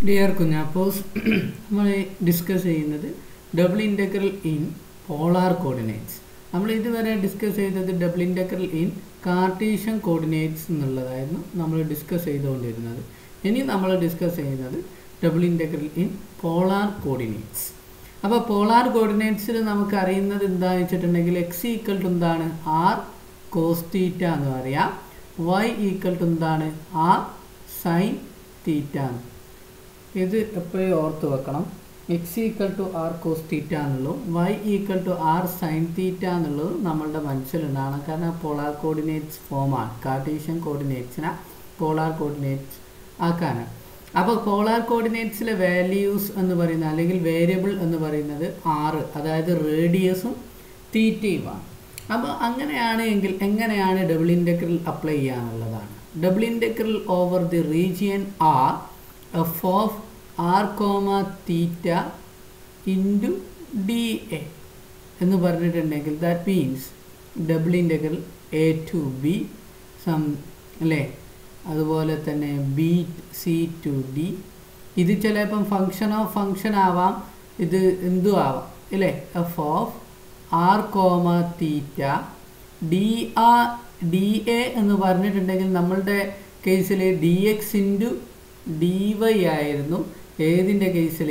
dear കുഞ്ഞാപ്പോസ് നമ്മൾ discuss ചെയ്യുന്നത് double integral in polar coordinates നമ്മൾ ഇതുവരെ ഡിസ്കസ് ചെയ്തത് double integral in Cartesian coordinates എന്നുള്ളതായിരുന്നു നമ്മൾ ഡിസ്കസ് ചെയ്തുകൊണ്ടിരുന്നത് ഇനി നമ്മൾ ഡിസ്കസ് ചെയ്യുന്നത് double integral in polar coordinates അപ്പോൾ പോളാർ കോർഡിനേറ്റ്സിൽ നമുക്ക് അറിയുന്നത് എന്താണെന്ന് വെച്ചിട്ടുണ്ടെങ്കിൽ എക്സ് ഈക്വൽ ടു എന്താണ് ആർ കോസ്റ്റീറ്റ എന്ന് പറയാം വൈ ഈക്വൽ ടു എന്താണ് ആർ സൈൻ തീറ്റ എന്ന് ഇത് എപ്പോഴും ഓർത്ത് വെക്കണം x equal to r cos theta എന്നുള്ളതും y equal to r sine തീറ്റ എന്നുള്ളതും നമ്മളുടെ മനസ്സിലുണ്ടാകണം കാരണം പോളാർ കോർഡിനേറ്റ്സ് ഫോമാണ് കാർട്ടീഷ്യൻ കോർഡിനേറ്റ്സിനെ പോളാർ കോർഡിനേറ്റ്സ് ആക്കാനാണ് അപ്പോൾ പോളാർ കോർഡിനേറ്റ്സിലെ വാല്യൂസ് എന്ന് പറയുന്നത് അല്ലെങ്കിൽ വേരിയബിൾ എന്ന് പറയുന്നത് ആറ് അതായത് റേഡിയസും തീറ്റയുമാണ് അപ്പോൾ അങ്ങനെയാണ് എങ്കിൽ എങ്ങനെയാണ് ഡബിൾ ഇൻറ്റഗ്രൽ അപ്ലൈ ചെയ്യാനുള്ളതാണ് double integral over the region R F of R comma theta into D A എന്ന് പറഞ്ഞിട്ടുണ്ടെങ്കിൽ that means double integral A to B sum അല്ലേ അതുപോലെ തന്നെ ബി സി ടു ഡി ഇത് ചിലപ്പം ഫങ്ഷൻ ഓഫ് ഫങ്ഷൻ ആവാം ഇത് എന്തും ആവാം അല്ലേ F of R comma theta D R D A എന്ന് പറഞ്ഞിട്ടുണ്ടെങ്കിൽ നമ്മളുടെ കേസിൽ D X into D Y ആയിരുന്നു ഏതിൻ്റെ കേസിൽ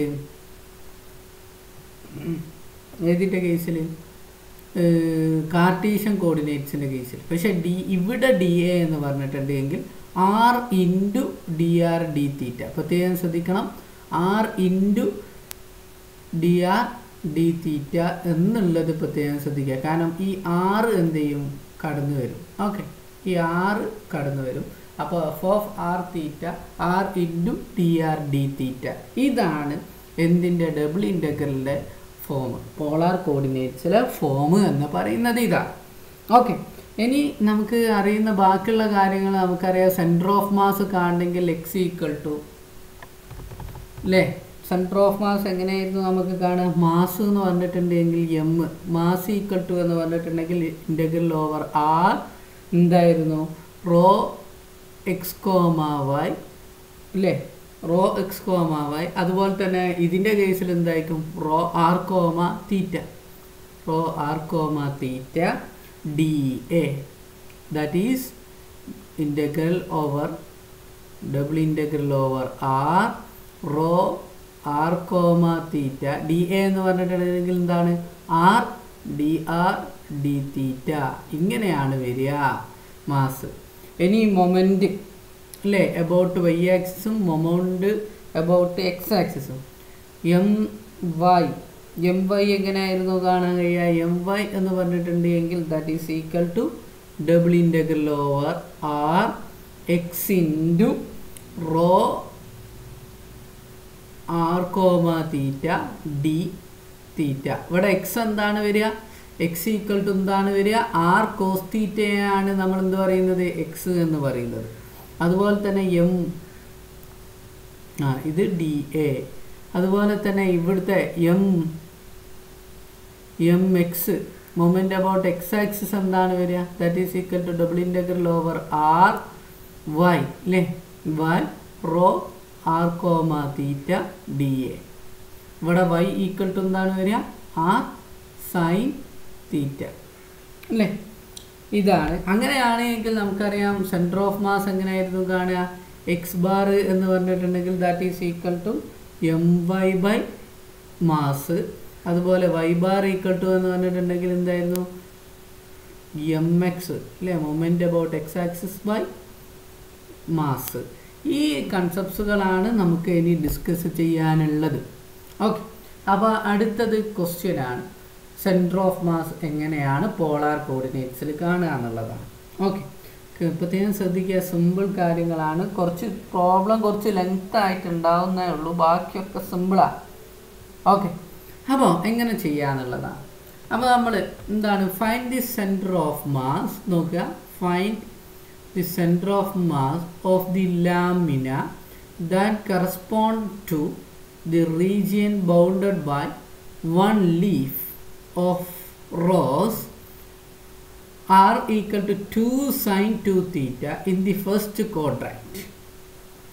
ഏതിൻ്റെ കേസിൽ കാർട്ടീഷ്യൻ കോർഡിനേറ്റ്സിൻ്റെ കേസിൽ പക്ഷേ ഡി ഇവിടെ ഡി എ എന്ന് പറഞ്ഞിട്ടുണ്ടെങ്കിൽ R into D R D theta പ്രത്യേകം ശ്രദ്ധിക്കണം R into D R D theta എന്നുള്ളത് പ്രത്യേകം ശ്രദ്ധിക്കുക കാരണം ഈ ആറ് എന്ത് ചെയ്യും കടന്നു വരും ഓക്കെ ഈ ആറ് കടന്നു വരും അപ്പോൾ F of R theta R into D R D theta ഇതാണ് എന്തിൻ്റെ ഡബിൾ ഇൻറ്റഗ്രലിൻ്റെ ഫോം പോളാർ കോർഡിനേറ്റ്സിലെ ഫോം എന്ന് പറയുന്നത് ഇതാണ് ഓക്കെ ഇനി നമുക്ക് അറിയുന്ന ബാക്കിയുള്ള കാര്യങ്ങൾ നമുക്കറിയാം സെൻറ്റർ ഓഫ് മാസ് കാണണമെങ്കിൽ എക്സ് ഈക്വൽ ടു അല്ലേ സെൻറ്റർ ഓഫ് മാസ് എങ്ങനെയായിരുന്നു നമുക്ക് കാണാം മാസ് എന്ന് പറഞ്ഞിട്ടുണ്ടെങ്കിൽ എം മാസ് ഈക്വൽ ടു എന്ന് പറഞ്ഞിട്ടുണ്ടെങ്കിൽ ഇൻറ്റഗ്രൽ ഓവർ ആർ എന്തായിരുന്നു റോ എക്സ് കോമ വൈ അല്ലേ റോ എക്സ് കോമ വൈ അതുപോലെ തന്നെ ഇതിൻ്റെ കേസിൽ എന്തായിരിക്കും rho R comma theta rho R comma theta D A that is integral over double integral over R rho R comma theta D A എന്ന് പറഞ്ഞിട്ടുണ്ടെങ്കിൽ എന്താണ് R D R D theta ഇങ്ങനെയാണ് വരിക മാസ് ഇനി മൊമെൻറ്റ് അല്ലേ about Y ആക്സിസും moment about X ആക്സിസും M Y M Y എങ്ങനെയായിരുന്നു കാണാൻ കഴിയുക എം വൈ എന്ന് പറഞ്ഞിട്ടുണ്ടെങ്കിൽ that is equal to double integral over R X into rho R comma theta D theta ഇവിടെ എക്സ് എന്താണ് വരിക എക്സ് ഈക്വൽ ടു എന്താണ് വരിക ആർ കോസ് തീറ്റയാണ് നമ്മൾ എന്ത് പറയുന്നത് എക്സ് എന്ന് പറയുന്നത് അതുപോലെ തന്നെ എം ആ ഇത് ഡി എ അതുപോലെ തന്നെ ഇവിടുത്തെ M M X moment about X axis എന്താണ് വരിക that is equal to double integral over R Y അല്ലേ Y rho R comma theta D A ഇവിടെ വൈ ഈക്വൽ ടു എന്താണ് വരിക ആർ സൈൻ തീറ്റ അല്ലേ ഇതാണ് അങ്ങനെയാണെങ്കിൽ നമുക്കറിയാം സെൻറ്റർ ഓഫ് മാസ് എങ്ങനെയായിരുന്നു കാണുക എക്സ് ബാർ എന്ന് പറഞ്ഞിട്ടുണ്ടെങ്കിൽ that is equal to M Y by mass അതുപോലെ വൈ ബാർ ഈക്വൽ ടു എന്ന് പറഞ്ഞിട്ടുണ്ടെങ്കിൽ എന്തായിരുന്നു എം എക്സ് അല്ലേ moment about X axis by mass ഈ കൺസെപ്റ്റ്സുകളാണ് നമുക്ക് ഇനി ഡിസ്കസ് ചെയ്യാനുള്ളത് ഓക്കെ അപ്പോൾ അടുത്തത് ക്വസ്റ്റ്യൻ ആണ് സെൻറ്റർ ഓഫ് മാസ് എങ്ങനെയാണ് പോളാർ കോർഡിനേറ്റ്സിൽ കാണുക എന്നുള്ളതാണ് ഓക്കെ പ്രത്യേകം ശ്രദ്ധിക്കുക സിമ്പിൾ കാര്യങ്ങളാണ് കുറച്ച് പ്രോബ്ലം കുറച്ച് ലെങ്ത് ആയിട്ട് ഉണ്ടാവുന്നേ ഉള്ളൂ ബാക്കിയൊക്കെ സിമ്പിളാണ് ഓക്കെ അപ്പോൾ എങ്ങനെ ചെയ്യാന്നുള്ളതാണ് അപ്പോൾ നമ്മൾ എന്താണ് find the centre of mass നോക്കുക find the center of mass of the lamina that correspond to the region bounded by one leaf of rose are equal to 2 sine 2 theta in the first quadrant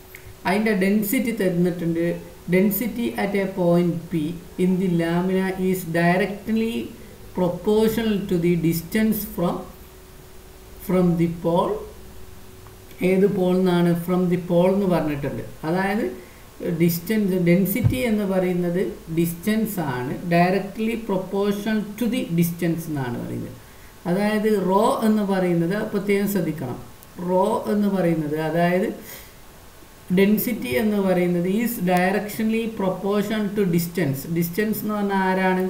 അതിൻ്റെ density തന്നിട്ടുണ്ട് density at a point P in the lamina is directly proportional to the distance from from the pole ഏത് pole എന്നാണ് from the pole എന്ന് പറഞ്ഞിട്ടുണ്ട് അതായത് distance density എന്ന് പറയുന്നത് distance ആണ് directly proportional to the distance എന്നാണ് പറയുന്നത് അതായത് റോ എന്ന് പറയുന്നത് പ്രത്യേകം ശ്രദ്ധിക്കണം റോ എന്ന് പറയുന്നത് അതായത് ഡെൻസിറ്റി എന്ന് പറയുന്നത് is directionally proportion to distance distance എന്ന് പറഞ്ഞാൽ ആരാണ്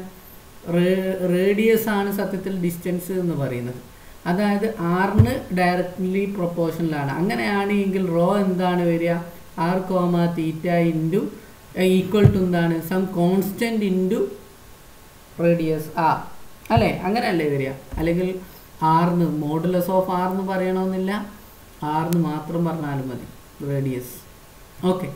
റേഡിയസ് ആണ് സത്യത്തിൽ ഡിസ്റ്റൻസ് എന്ന് പറയുന്നത് അതായത് ആറിന് ഡയറക്റ്റ്ലി പ്രൊപ്പോർഷനിലാണ് അങ്ങനെയാണെങ്കിൽ റോ എന്താണ് വരിക R comma theta into equal to എന്താണ് സം കോൺസ്റ്റൻറ്റ് ഇൻറ്റു റേഡിയസ് ആ അല്ലേ അങ്ങനെയല്ലേ വരിക അല്ലെങ്കിൽ ആറിന് മോഡുലസ് ഓഫ് ആറിന് പറയണമെന്നില്ല ആറിന് മാത്രം പറഞ്ഞാലും മതി റേഡിയസ് ഓക്കെ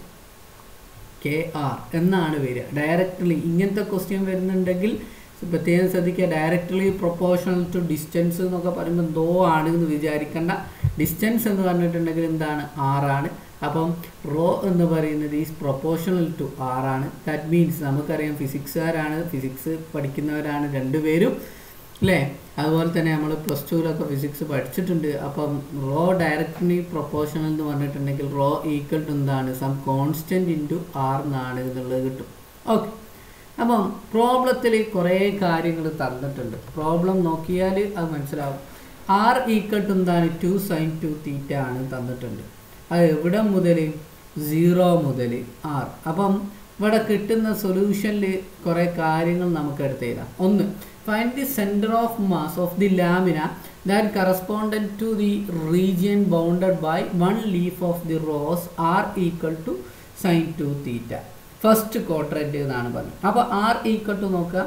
കെ ആർ എന്നാണ് വരിക ഡയറക്റ്റ്ലി ഇങ്ങനത്തെ ക്വസ്റ്റ്യൻ വരുന്നുണ്ടെങ്കിൽ പ്രത്യേകം ശ്രദ്ധിക്കുക ഡയറക്റ്റ്ലി പ്രൊപ്പോർഷണൽ ടു ഡിസ്റ്റൻസ് എന്നൊക്കെ പറയുമ്പോൾ എന്തോ ആണ് എന്ന് വിചാരിക്കേണ്ട ഡിസ്റ്റൻസ് എന്ന് പറഞ്ഞിട്ടുണ്ടെങ്കിൽ എന്താണ് ആറാണ് അപ്പം റോ എന്ന് പറയുന്നത് ഈസ് പ്രൊപ്പോർഷണൽ ടു ആറാണ് ദാറ്റ് മീൻസ് നമുക്കറിയാം ഫിസിക്സുകാരാണ് ഫിസിക്സ് പഠിക്കുന്നവരാണ് രണ്ടുപേരും അല്ലേ അതുപോലെ തന്നെ നമ്മൾ പ്ലസ് ടുവിലൊക്കെ ഫിസിക്സ് പഠിച്ചിട്ടുണ്ട് അപ്പം റോ ഡയറക്റ്റ്ലി പ്രൊപ്പോർഷണൽ എന്ന് പറഞ്ഞിട്ടുണ്ടെങ്കിൽ റോ ഈക്വൽ ടു എന്താണ് സം കോൺസ്റ്റൻറ്റ് ഇൻറ്റു ആർ എന്നാണ് എന്നുള്ളത് കിട്ടും ഓക്കെ അപ്പം പ്രോബ്ലത്തിൽ കുറേ കാര്യങ്ങൾ തന്നിട്ടുണ്ട് പ്രോബ്ലം നോക്കിയാൽ അത് മനസ്സിലാവും ആർ ഈക്വൽ ടു എന്താണ് ടു സൈൻ ടു തീറ്റ ആണ് തന്നിട്ടുണ്ട് അത് എവിടെ മുതൽ സീറോ മുതൽ ആർ അപ്പം ഇവിടെ കിട്ടുന്ന സൊല്യൂഷനിൽ കുറേ കാര്യങ്ങൾ നമുക്ക് എടുത്ത് എഴുതാം ഒന്ന് find the centre of mass of the lamina that correspond to the region bounded by one leaf of the rose R equal to sine two theta first quadrant എന്നാണ് പറഞ്ഞത് അപ്പോൾ ആർ ഈക്വൽ ടു നോക്കുക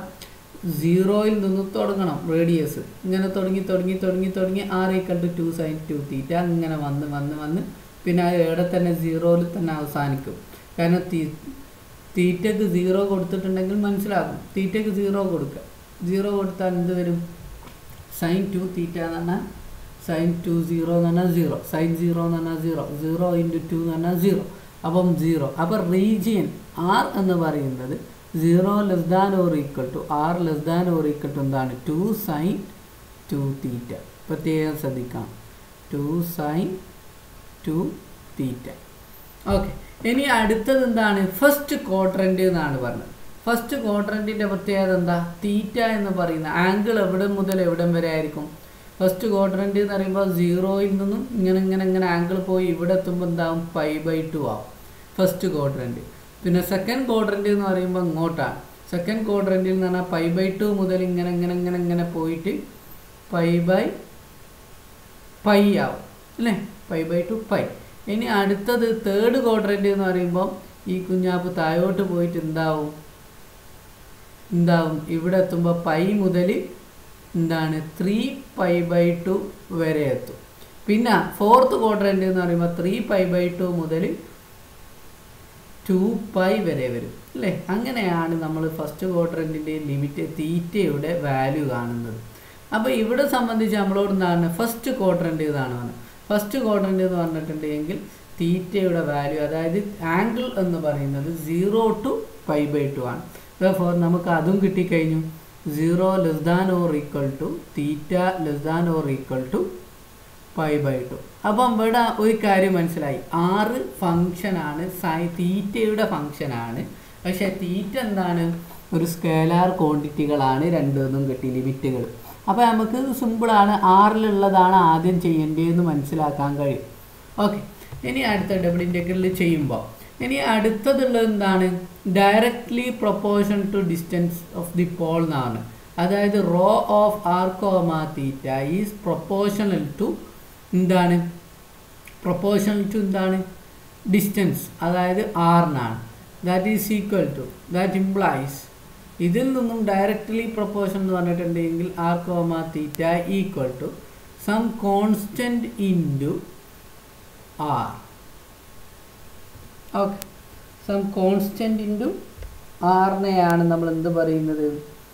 സീറോയിൽ നിന്ന് തുടങ്ങണം radius ഇങ്ങനെ തുടങ്ങി തുടങ്ങി തുടങ്ങി തുടങ്ങി R equal to two sine two theta ഇങ്ങനെ വന്ന് വന്ന് വന്ന് പിന്നെ അത് എവിടെ തന്നെ സീറോയിൽ തന്നെ അവസാനിക്കും കാരണം തീ തീറ്റക്ക് സീറോ കൊടുത്തിട്ടുണ്ടെങ്കിൽ മനസ്സിലാകും തീറ്റക്ക് സീറോ കൊടുക്കുക സീറോ കൊടുത്താൽ എന്ത് വരും സൈൻ ടു തീറ്റ എന്ന് പറഞ്ഞാൽ സൈൻ ടു സീറോ എന്ന് പറഞ്ഞാൽ സീറോ സൈൻ സീറോ എന്ന് പറഞ്ഞാൽ സീറോ സീറോ ഇൻറ്റു ടു എന്ന് പറഞ്ഞാൽ സീറോ അപ്പം സീറോ അപ്പം റീജിയൻ ആർ എന്ന് പറയുന്നത് zero less than or equal to R less than or equal to എന്താണ് ടു സൈൻ ടു തീറ്റ പ്രത്യേകം ശ്രദ്ധിക്കണം two sine two theta okay ഇനി അടുത്തത് എന്താണ് ഫസ്റ്റ് ക്വാഡ്രൻ്റ് എന്നാണ് പറഞ്ഞത് ഫസ്റ്റ് ക്വാഡ്രൻറ്റിൻ്റെ പ്രത്യേകത എന്താ തീറ്റ എന്ന് പറയുന്ന ആംഗിൾ എവിടെ മുതൽ എവിടം വരെ ആയിരിക്കും ഫസ്റ്റ് ക്വാഡ്രൻറ്റ് എന്ന് പറയുമ്പോൾ സീറോയിൽ നിന്നും ഇങ്ങനെ ഇങ്ങനെ ഇങ്ങനെ ആംഗിൾ പോയി ഇവിടെ എത്തുമ്പോൾ എന്താവും പൈ ബൈ ടു ആവും ഫസ്റ്റ് ക്വാഡ്രൻറ്റ് പിന്നെ സെക്കൻഡ് ക്വാഡ്രൻറ്റ് എന്ന് പറയുമ്പോൾ ഇങ്ങോട്ടാണ് സെക്കൻഡ് ക്വാഡ്രൻറ്റിൽ എന്ന് പറഞ്ഞാൽ പൈ ബൈ ടു മുതൽ ഇങ്ങനെ ഇങ്ങനെ ഇങ്ങനെ ഇങ്ങനെ പോയിട്ട് പൈ ബൈ പൈ ആവും അല്ലേ പൈ ബൈ ടു പൈ ഇനി അടുത്തത് തേർഡ് ക്വാഡ്രൻറ്റ് എന്ന് പറയുമ്പോൾ ഈ കുഞ്ഞാപ്പ് താഴോട്ട് പോയിട്ട് എന്താവും എന്താവും ഇവിടെ എത്തുമ്പോൾ പൈ മുതൽ എന്താണ് ത്രീ പൈ ബൈ ടു വരെ എത്തും പിന്നെ ഫോർത്ത് ക്വാഡ്രൻറ്റ് എന്ന് പറയുമ്പോൾ ത്രീ പൈ ബൈ ടു മുതൽ ടു പൈ വരെ വരും അല്ലേ അങ്ങനെയാണ് നമ്മൾ ഫസ്റ്റ് ക്വാഡ്രൻറ്റിൻ്റെ ലിമിറ്റ് തീറ്റയുടെ വാല്യൂ കാണുന്നത് അപ്പോൾ ഇവിടെ സംബന്ധിച്ച് നമ്മളോട് എന്താണ് ഫസ്റ്റ് ക്വാഡ്രൻറ്റ് ഇതാണ് പറഞ്ഞത് ഫസ്റ്റ് ക്വാഡ്രൻറ്റ് എന്ന് പറഞ്ഞിട്ടുണ്ടെങ്കിൽ തീറ്റയുടെ വാല്യൂ അതായത് ആംഗിൾ എന്ന് പറയുന്നത് zero to pi by two ആണ് ഫോർ നമുക്ക് അതും കിട്ടിക്കഴിഞ്ഞു zero less than or equal to theta less than or equal to pi by two അപ്പം ഇവിടെ ഒരു കാര്യം മനസ്സിലായി ആറ് ഫങ്ഷനാണ് സൈ തീറ്റയുടെ ഫങ്ഷനാണ് പക്ഷേ തീറ്റ എന്താണ് ഒരു സ്കേലാർ ക്വാണ്ടിറ്റികളാണ് രണ്ടും കിട്ടി ലിമിറ്റുകൾ അപ്പോൾ നമുക്ക് സിമ്പിളാണ് ആറിലുള്ളതാണ് ആദ്യം ചെയ്യേണ്ടതെന്ന് മനസ്സിലാക്കാൻ കഴിയും ഓക്കെ ഇനി അടുത്ത ഡബിൾ ഇൻറ്റഗ്രൽ ചെയ്യുമ്പോൾ ഇനി അടുത്തതുള്ളത് എന്താണ് directly proportion to distance of the pole എന്നാണ് അതായത് rho of R comma theta is proportional to എന്താണ് പ്രൊപ്പോർഷണൽ ടു എന്താണ് ഡിസ്റ്റൻസ് അതായത് ആറിനാണ് that is equal to that implies ഇതിൽ നിന്നും ഡയറക്റ്റ്ലി പ്രൊപ്പോർഷൻ എന്ന് പറഞ്ഞിട്ടുണ്ടെങ്കിൽ R comma theta equal to some constant into R okay some constant into ആറിനെയാണ് നമ്മൾ എന്ത് പറയുന്നത്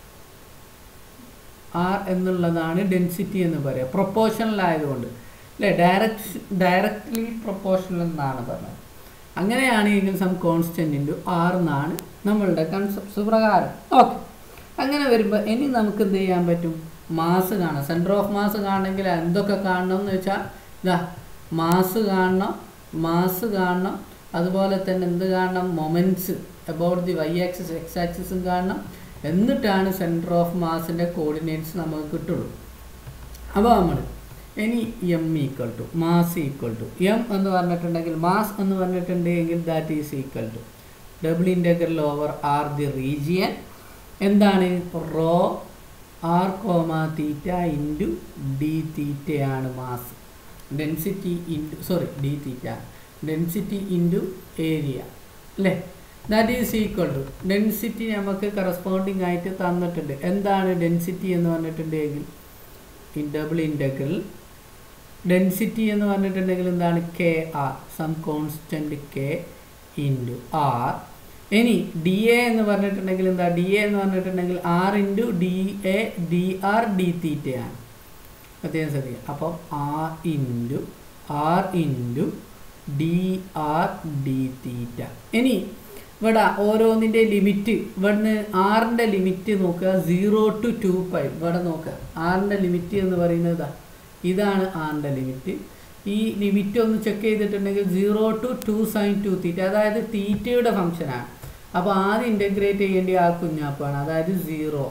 ആർ എന്നുള്ളതാണ് ഡെൻസിറ്റി എന്ന് പറയുക പ്രൊപ്പോർഷണൽ ആയതുകൊണ്ട് അല്ലേ ഡയറക്റ്റ് ഡയറക്റ്റ്ലി പ്രൊപ്പോർഷണൽ എന്നാണ് പറഞ്ഞത് അങ്ങനെയാണെങ്കിൽ സം കോൺസ്റ്റൻറ്റ് ഇൻറ്റു ആർ എന്നാണ് നമ്മളുടെ കൺസെപ്റ്റ്സ് പ്രകാരം ഓക്കെ അങ്ങനെ വരുമ്പോൾ ഇനി നമുക്ക് എന്ത് ചെയ്യാൻ പറ്റും മാസ് കാണാം സെൻറ്റർ ഓഫ് മാസ് കാണണമെങ്കിൽ എന്തൊക്കെ കാണണം എന്ന് വെച്ചാൽ ഇതാ മാസ് കാണണം മാസ് കാണണം അതുപോലെ തന്നെ എന്ത് കാണണം moments about the Y axis X ആക്സിസും കാണണം എന്നിട്ടാണ് സെൻറ്റർ ഓഫ് മാസിൻ്റെ കോർഡിനേറ്റ്സ് നമുക്ക് കിട്ടുള്ളൂ അപ്പോൾ നമ്മൾ ഇനി M equal to mass equal to M എന്ന് പറഞ്ഞിട്ടുണ്ടെങ്കിൽ മാസ് എന്ന് പറഞ്ഞിട്ടുണ്ടെങ്കിൽ that is equal to double integral over R the region എന്താണ് rho R comma theta into D തീറ്റയാണ് mass density into sorry D theta density into area അല്ലേ that is equal to density നമുക്ക് corresponding ആയിട്ട് തന്നിട്ടുണ്ട് എന്താണ് density എന്ന് പറഞ്ഞിട്ടുണ്ടെങ്കിൽ ഈ ഡബിൾ ഇൻറ്റഗ്രൽ ഡെൻസിറ്റി എന്ന് പറഞ്ഞിട്ടുണ്ടെങ്കിൽ എന്താണ് K R some constant K into R ഇനി ഡി എ എന്ന് പറഞ്ഞിട്ടുണ്ടെങ്കിൽ എന്താ ഡി എ എന്ന് പറഞ്ഞിട്ടുണ്ടെങ്കിൽ R into D A D R D തീറ്റയാണ് പ്രത്യേകം ശ്രദ്ധിക്കുക അപ്പം R into R into D R D theta ഇനി ഇവിടെ ഓരോന്നിൻ്റെ ലിമിറ്റ് ഇവിടുന്ന് ആറിൻ്റെ ലിമിറ്റ് നോക്കുക സീറോ ടു ടു പൈ ഇവിടെ നോക്കുക ആറിൻ്റെ ലിമിറ്റ് എന്ന് പറയുന്നത് ഇതാ ഇതാണ് ആറിൻ്റെ ലിമിറ്റ് ഈ ലിമിറ്റ് ഒന്ന് ചെക്ക് ചെയ്തിട്ടുണ്ടെങ്കിൽ zero to two sine two theta അതായത് തീറ്റയുടെ ഫംഗ്ഷനാണ് അപ്പോൾ ആദ്യം ഇൻ്റഗ്രേറ്റ് ചെയ്യേണ്ട ആ കുഞ്ഞാപ്പാണ് അതായത് zero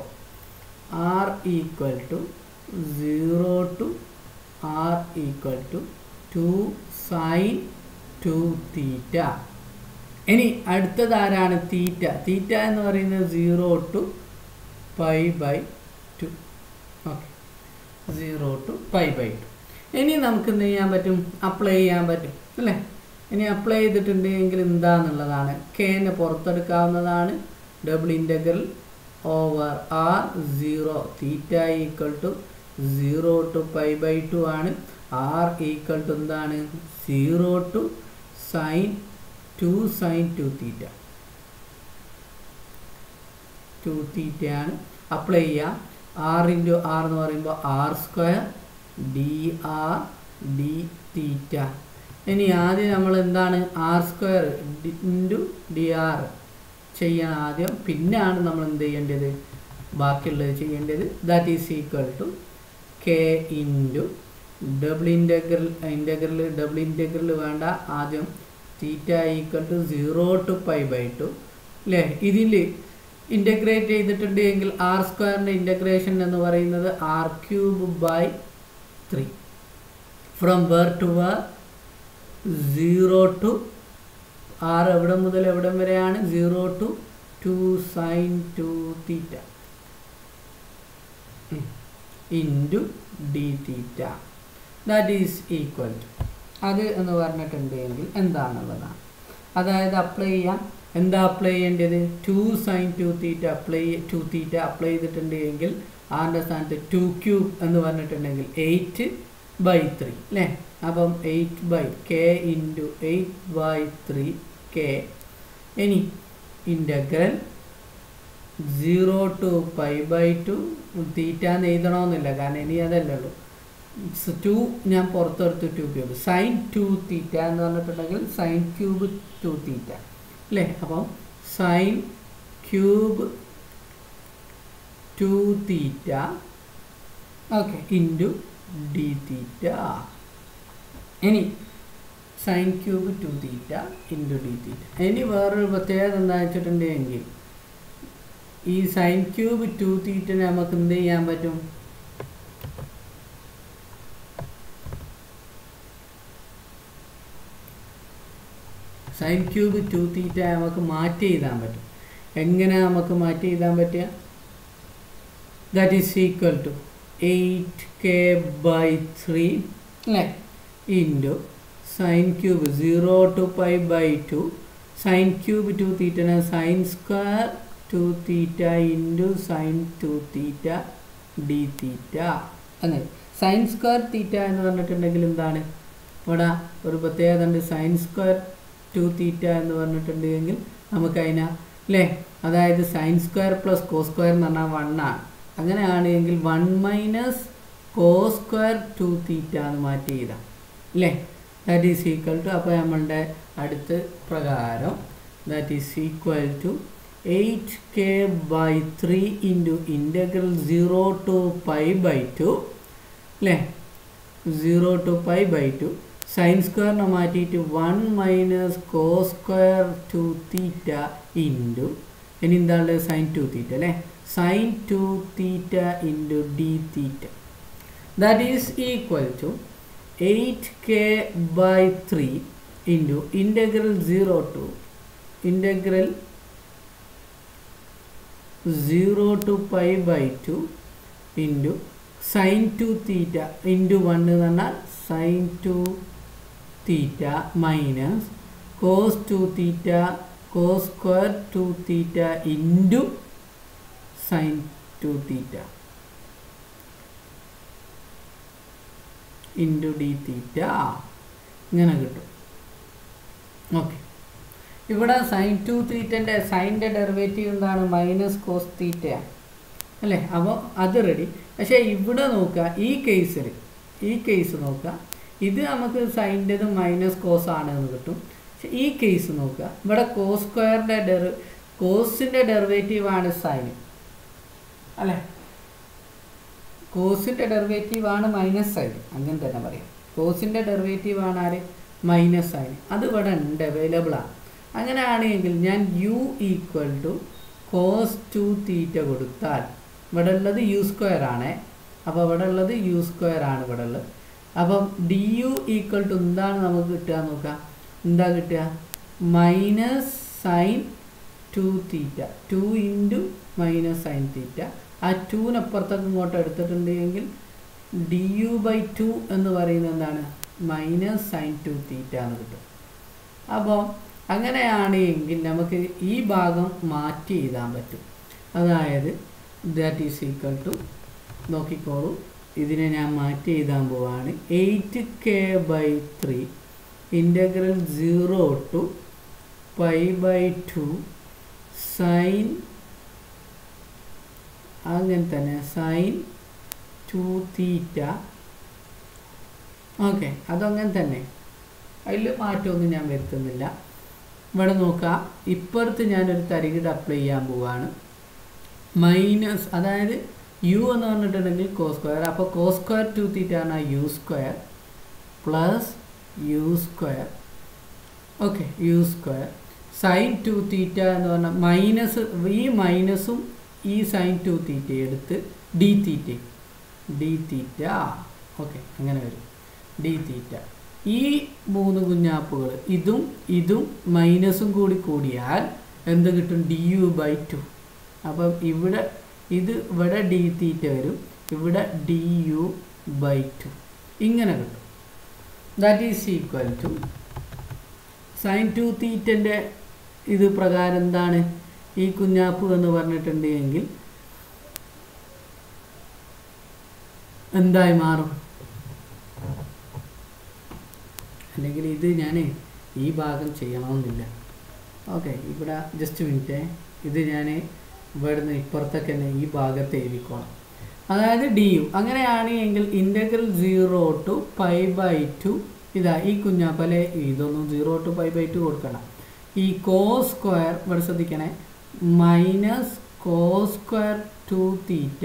R equal to zero to R equal to two sine two theta ഇനി അടുത്തത് ആരാണ് തീറ്റ തീറ്റ എന്ന് പറയുന്നത് zero to pi by two okay zero to pi by two ഇനി നമുക്ക് എന്ത് ചെയ്യാൻ പറ്റും അപ്ലൈ ചെയ്യാൻ പറ്റും അല്ലേ ഇനി അപ്ലൈ ചെയ്തിട്ടുണ്ടെങ്കിൽ എന്താന്നുള്ളതാണ് കെനെ പുറത്തെടുക്കാവുന്നതാണ് double integral over R zero theta equal to zero to pi by two ആണ് ആർ ഈക്വൽ ടു എന്താണ് zero to sine two sine two theta two തീറ്റയാണ് അപ്ലൈ ചെയ്യാം ആർ ഇൻറ്റു ആർ എന്ന് പറയുമ്പോൾ R square D R D theta ഇനി ആദ്യം നമ്മൾ എന്താണ് R square into D R ചെയ്യണം ആദ്യം പിന്നെയാണ് നമ്മൾ എന്ത് ചെയ്യേണ്ടത് ബാക്കിയുള്ളത് ചെയ്യേണ്ടത് that is equal to K into double integral integral double integral വേണ്ട ആദ്യം theta equal to zero to pi by two അല്ലേ ഇതിൽ ഇൻ്റഗ്രേറ്റ് ചെയ്തിട്ടുണ്ട് എങ്കിൽ ആർ സ്ക്വയറിൻ്റെ ഇൻ്റഗ്രേഷൻ എന്ന് പറയുന്നത് R cube by three from where to where zero to R എവിടെ മുതൽ എവിടം വരെയാണ് zero to two sine two theta into D theta that is equal to അത് എന്ന് പറഞ്ഞിട്ടുണ്ടെങ്കിൽ എന്താണുള്ളതാണ് അതായത് അപ്ലൈ ചെയ്യാം എന്താ അപ്ലൈ ചെയ്യേണ്ടത് two sine two theta apply two theta apply ചെയ്തിട്ടുണ്ടെങ്കിൽ ആറിൻ്റെ സ്ഥാനത്ത് ടു ക്യൂബ് എന്ന് പറഞ്ഞിട്ടുണ്ടെങ്കിൽ എയ്റ്റ് ബൈ ത്രീ അല്ലേ അപ്പം eight by K into eight by three K ഇനി integral zero to pi by two theta എന്ന് എഴുതണമെന്നില്ല കാരണം ഇനി അതല്ലേ ഉള്ളൂ ടു ഞാൻ പുറത്തെടുത്തു two cube sine two theta എന്ന് പറഞ്ഞിട്ടുണ്ടെങ്കിൽ സൈൻ ക്യൂബ് ടു തീറ്റ അല്ലേ അപ്പം sine cube two theta okay into D theta ഇനി sine cube two theta into D theta ഇനി വേറൊരു പ്രത്യേകത എന്താ വെച്ചിട്ടുണ്ടെങ്കിൽ ഈ സൈൻ ക്യൂബ് ടു തീറ്റനെ നമുക്ക് എന്ത് ചെയ്യാൻ പറ്റും സൈൻ ക്യൂബ് ടു തീറ്റ നമുക്ക് മാറ്റി എഴുതാൻ പറ്റും എങ്ങനെ നമുക്ക് മാറ്റി എഴുതാൻ പറ്റുക that is equal to eight K by three അല്ലേ into sine cube zero to pi by two sine cube two തീറ്റനെ sine square two theta into sine two theta D theta അങ്ങനെ സൈൻ സ്ക്വയർ തീറ്റ എന്ന് പറഞ്ഞിട്ടുണ്ടെങ്കിൽ എന്താണ് ഇവിടെ ഒരു പ്രത്യേകത ഉണ്ട് സൈൻ സ്ക്വയർ ടു തീറ്റ എന്ന് പറഞ്ഞിട്ടുണ്ടെങ്കിൽ നമുക്കതിനെ അല്ലേ അതായത് sine square plus cos square എന്ന് പറഞ്ഞാൽ വണ്ണാണ് അങ്ങനെയാണെങ്കിൽ one minus cos square two theta എന്ന് മാറ്റി എഴുതാം അല്ലേ ദാറ്റ് ഈസ് ഈക്വൽ ടു അപ്പോൾ നമ്മളുടെ അടുത്ത് പ്രകാരം that is equal to eight K by three into integral zero to pi by two അല്ലേ zero to pi by two sine സ്ക്വയറിനെ മാറ്റിയിട്ട് one minus cos square two theta into ഇനി എന്താണ് sine two theta അല്ലേ sine two theta into D theta that is equal to eight K by three into integral zero to integral zero to pi by two into sine two theta into one എന്ന് പറഞ്ഞാൽ sine two theta minus cos two theta cos square two theta into sine two theta into D theta ഇങ്ങനെ കിട്ടും okay ഇവിടെ sine two തീറ്റൻ്റെ സൈൻ്റെ derivative എന്താണ് minus cos തീറ്റയാണ് അല്ലേ അപ്പോൾ അത് റെഡി പക്ഷേ ഇവിടെ നോക്കുക ഈ കേസിൽ ഈ കേസ് നോക്കുക ഇത് നമുക്ക് സൈൻ്റെത് മൈനസ് കോസ് ആണ് എന്ന് കിട്ടും പക്ഷെ ഈ കേസ് നോക്കുക ഇവിടെ കോസ് സ്ക്വയറിൻ്റെ ഡെറി കോസിൻ്റെ ഡെറിവേറ്റീവ് ആണ് സൈൻ അല്ലേ കോസിൻ്റെ ഡെറിവേറ്റീവ് ആണ് മൈനസ് സൈൻ അങ്ങനെ തന്നെ പറയാം കോസിൻ്റെ ഡെറിവേറ്റീവ് ആണ് ആര് മൈനസ് സൈൻ അത് ഇവിടെ ഉണ്ട് അവൈലബിൾ ആണ് അങ്ങനെയാണെങ്കിൽ ഞാൻ u equal to cos two theta കൊടുത്താൽ ഇവിടെ ഉള്ളത് യു സ്ക്വയർ ആണ് അപ്പോൾ ഇവിടെ ഉള്ളത് യു സ്ക്വയർ ആണ് ഇവിടെ ഉള്ളത് അപ്പം ഡി യു ഈക്വൽ ടു എന്താണ് നമുക്ക് കിട്ടുക നോക്കാം എന്താ കിട്ടുക minus sine two theta two into minus sine theta ആ ടൂനപ്പുറത്തേക്ക് ഇങ്ങോട്ട് എടുത്തിട്ടുണ്ടെങ്കിൽ ഡി യു ബൈ ടു എന്ന് പറയുന്നത് എന്താണ് മൈനസ് സൈൻ ടു തീറ്റ എന്ന് കിട്ടും അപ്പോൾ അങ്ങനെയാണ് എങ്കിൽ നമുക്ക് ഈ ഭാഗം മാറ്റി എഴുതാൻ പറ്റും അതായത് ദാറ്റ് ഈസ് ഈക്വൽ ടു നോക്കിക്കോളൂ ഇതിനെ ഞാൻ മാറ്റി എഴുതാൻ പോവാണ് eight K by three integral zero to pi by two sine അങ്ങനെ തന്നെ സൈൻ ടു തീറ്റ ഓക്കെ അതങ്ങനെ തന്നെ അതിൽ മാറ്റമൊന്നും ഞാൻ വരുത്തുന്നില്ല ഇവിടെ നോക്കാം ഇപ്പുറത്ത് ഞാനൊരു തരികിട അപ്ലൈ ചെയ്യാൻ പോവാണ് മൈനസ് അതായത് യു എന്ന് പറഞ്ഞിട്ടുണ്ടെങ്കിൽ കോ സ്ക്വയർ അപ്പോൾ കോ സ്ക്വയർ ടു തീറ്റ ആണ് u square plus u square okay u square sine two theta എന്ന് പറഞ്ഞാൽ മൈനസ് ഈ മൈനസും ഈ സൈൻ ടു തീറ്റ എടുത്ത് d theta D theta okay അങ്ങനെ വരും ഡി തീറ്റ ഈ മൂന്ന് കുഞ്ഞാപ്പുകൾ ഇതും ഇതും മൈനസും കൂടി കൂടിയാൽ എന്ത് കിട്ടും ഡി യു ബൈ ടു അപ്പം ഇവിടെ ഇത് ഇവിടെ ഡി തീറ്റ വരും ഇവിടെ ഡി യു ബൈ ടു ഇങ്ങനെ കിട്ടും that is equal to sine two തീറ്റൻ്റെ ഇത് പ്രകാരം എന്താണ് ഈ കുഞ്ഞാപ്പ് എന്ന് പറഞ്ഞിട്ടുണ്ടെങ്കിൽ എന്തായി മാറും അല്ലെങ്കിൽ ഇത് ഞാൻ ഈ ഭാഗം ചെയ്യണമെന്നില്ല ഓക്കെ ഇവിടെ ജസ്റ്റ് മിനിറ്റ് ഇത് ഞാൻ ഇവിടുന്ന് ഇപ്പുറത്തൊക്കെ തന്നെ ഈ ഭാഗത്ത് എഴുതിക്കോണം അതായത് ഡി യു അങ്ങനെയാണ് എങ്കിൽ integral zero to pi by two ഇതാ ഈ കുഞ്ഞാപ്പലെ ഇതൊന്നും zero to pi by two കൊടുക്കണം ഈ കോ സ്ക്വയർ ഇവിടെ ശ്രദ്ധിക്കണേ minus cos square two theta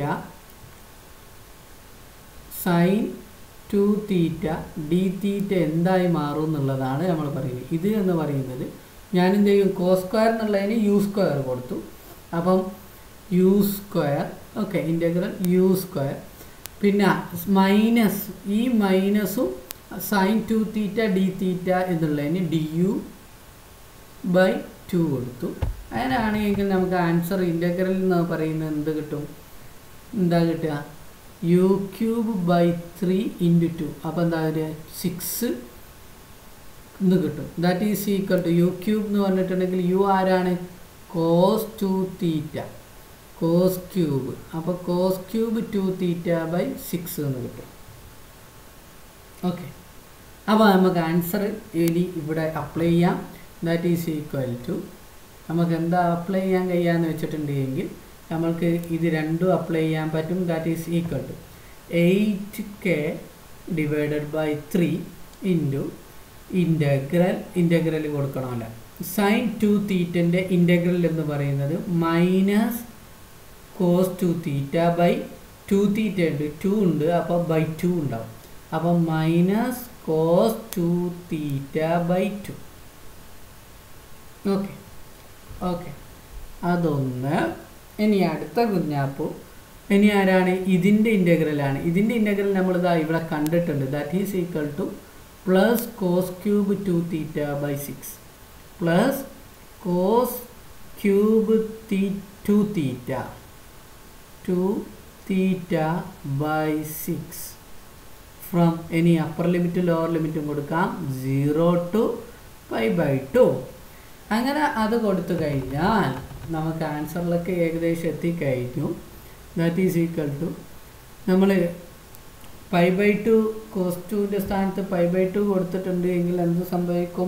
sine two theta D theta എന്തായി മാറും എന്നുള്ളതാണ് നമ്മൾ പറയുന്നത് ഇത് എന്ന് പറയുന്നത് ഞാൻ എന്ത് ചെയ്യും കോ സ്ക്വയർ എന്നുള്ളതിന് യു സ്ക്വയർ കൊടുത്തു അപ്പം u square okay integral u square പിന്നെ മൈനസ് ഈ മൈനസും sine two theta D theta എന്നുള്ളതിന് ഡി യു ബൈ ടു കൊടുത്തു അങ്ങനെയാണെങ്കിൽ നമുക്ക് ആൻസർ ഇൻ്റഗ്രൽ എന്ന് പറയുന്നത് എന്ത് കിട്ടും എന്താ കിട്ടുക u cube by three into two അപ്പോൾ എന്താ ഒരു സിക്സ് എന്ന് കിട്ടും that is equal to u cube എന്ന് പറഞ്ഞിട്ടുണ്ടെങ്കിൽ യു ആരാണ് cos two theta cos cube അപ്പോൾ cos cube two theta by six എന്ന് കിട്ടും ഓക്കെ അപ്പോൾ നമുക്ക് ആൻസർ ഇനി ഇവിടെ അപ്ലൈ ചെയ്യാം ദാറ്റ് ഈസ് ഈക്വൽ ടു നമുക്ക് എന്താ അപ്ലൈ ചെയ്യാൻ കഴിയാന്ന് വെച്ചിട്ടുണ്ടെങ്കിൽ നമ്മൾക്ക് ഇത് രണ്ടും അപ്ലൈ ചെയ്യാൻ പറ്റും that is equal to eight k divided by three into integral integral കൊടുക്കണമല്ലോ സൈൻ ടു തീറ്റൻ്റെ ഇൻ്റഗ്രൽ എന്ന് പറയുന്നത് minus cos two theta by two theta ഉണ്ട് ടു ഉണ്ട് അപ്പോൾ ബൈ ടു ഉണ്ടാവും അപ്പം minus cos two theta by two okay okay അതൊന്ന് ഇനി അടുത്ത കുഞ്ഞാപ്പു ഇനി ആരാണ് ഇതിൻ്റെ ഇൻ്റഗ്രലാണ് ഇതിൻ്റെ ഇൻ്റഗ്രൽ നമ്മളിതാ ഇവിടെ കണ്ടിട്ടുണ്ട് that is equal to plus cos cube two theta by six plus cos cube തീ two theta two theta by six from ഇനി അപ്പർ ലിമിറ്റും ലോവർ ലിമിറ്റും കൊടുക്കാം zero to five by two അങ്ങനെ അത് കൊടുത്തു കഴിഞ്ഞാൽ നമുക്ക് ആൻസറിലൊക്കെ ഏകദേശം എത്തിക്കഴിഞ്ഞു ദാറ്റ് ഈസ് ഈക്വൽ ടു നമ്മൾ പൈ ബൈ ടു കോസ് ടുവിൻ്റെ സ്ഥാനത്ത് പൈ ബൈ ടു കൊടുത്തിട്ടുണ്ട് എങ്കിൽ എന്ത് സംഭവിക്കും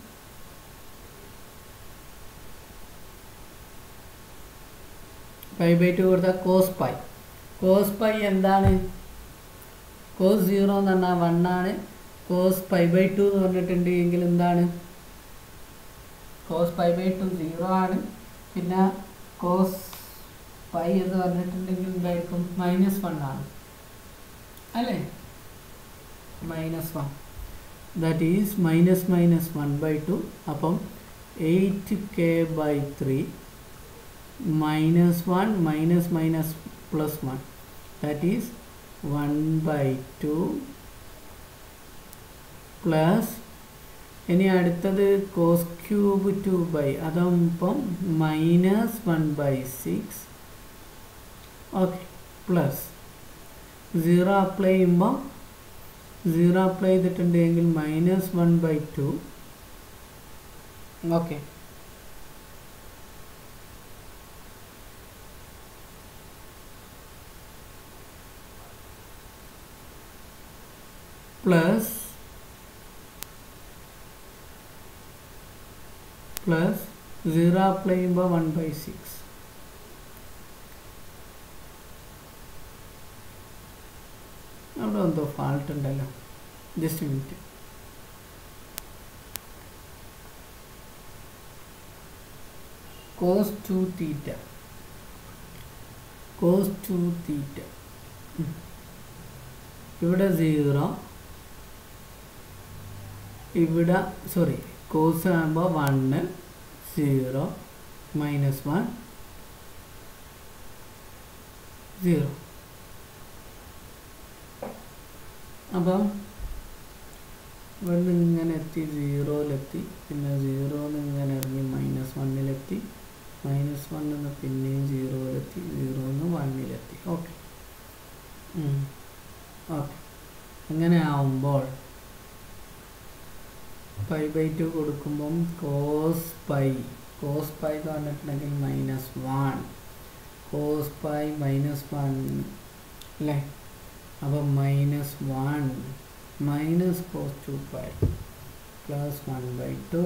പൈ ബൈ ടു കൊടുത്താൽ കോസ് പൈ കോസ് പൈ എന്താണ് കോസ് സീറോ എന്ന് പറഞ്ഞാൽ വൺ ആണ് കോസ് പൈ ബൈ ടു എന്ന് പറഞ്ഞിട്ടുണ്ട് എങ്കിൽ എന്താണ് cos pi by two zero ആണ് പിന്നെ കോസ് പൈ എന്ന് പറഞ്ഞിട്ടുണ്ടെങ്കിൽ എന്തായിരിക്കും മൈനസ് വൺ ആണ് അല്ലേ minus one that is minus minus one by two അപ്പം eight K by three minus one minus minus plus one that is one by two plus ഇനി അടുത്തത് കോസ് ക്യൂബ് ടു ബൈ അതാകുമ്പം minus one by six okay plus zero apply ചെയ്യുമ്പം zero apply ചെയ്തിട്ടുണ്ടെങ്കിൽ minus one by two okay plus plus zero apply ചെയ്യുമ്പോൾ one by six അവിടെ എന്തോ fault ഉണ്ടല്ലോ just minute cos two theta cos two theta ഇവിടെ zero ഇവിടെ sorry cos ആകുമ്പോൾ one zero minus one zero അപ്പം ഇവിടുന്ന് ഇങ്ങനെ എത്തി സീറോയിലെത്തി പിന്നെ സീറോന്ന് ഇങ്ങനെ ഇറങ്ങി മൈനസ് വണ്ണിലെത്തി മൈനസ് വണ്ണിൽ നിന്ന് പിന്നെയും സീറോയിലെത്തി സീറോന്ന് വണ്ണിലെത്തി ഓക്കെ ഓക്കെ അങ്ങനെ ആവുമ്പോൾ പൈ ബൈ ടു കൊടുക്കുമ്പം കോസ് പൈ കോസ് പൈ എന്ന് പറഞ്ഞിട്ടുണ്ടെങ്കിൽ minus one cos pi minus one അല്ലേ അപ്പം minus one minus cos two pi plus one by two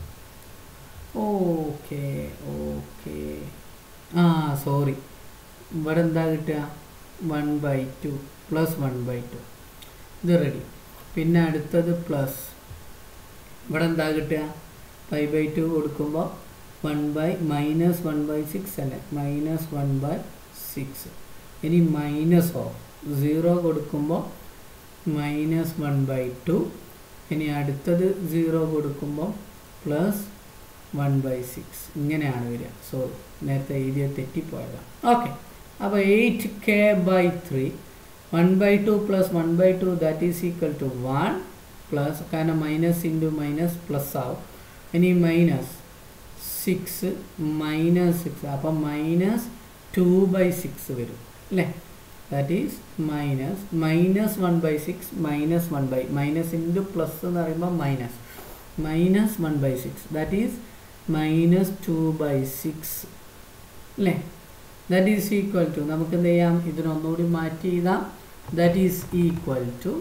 okay okay ആ സോറി ഇവിടെ എന്താ കിട്ടുക one by two plus one by two ഇത് റെഡി പിന്നെ അടുത്തത് പ്ലസ് ഇവിടെ എന്താ കിട്ടുക ഫൈവ് ബൈ ടു കൊടുക്കുമ്പോൾ one by minus one by six അല്ലേ മൈനസ് വൺ ബൈ സിക്സ് ഇനി മൈനസ് ഓഫ് സീറോ കൊടുക്കുമ്പോൾ മൈനസ് വൺ ബൈ ടു ഇനി അടുത്തത് സീറോ കൊടുക്കുമ്പോൾ പ്ലസ് വൺ ബൈ സിക്സ് ഇങ്ങനെയാണ് വരിക സോറി നേരത്തെ എഴുതിയ തെറ്റിപ്പോയതാണ് ഓക്കെ അപ്പോൾ eight K by three one by two plus one by two that is equal to one plus കാരണം മൈനസ് ഇൻറ്റു മൈനസ് പ്ലസ് ആവും ഇനി മൈനസ് സിക്സ് മൈനസ് സിക്സ് അപ്പം മൈനസ് ടു ബൈ സിക്സ് വരും അല്ലേ that is minus minus one by six minus one by minus into plus എന്ന് പറയുമ്പോൾ minus minus one by six that is minus two by six അല്ലേ that is equal to നമുക്ക് എന്ത് ചെയ്യാം ഇതിനൊന്നുകൂടി മാറ്റി എഴുതാം that is equal to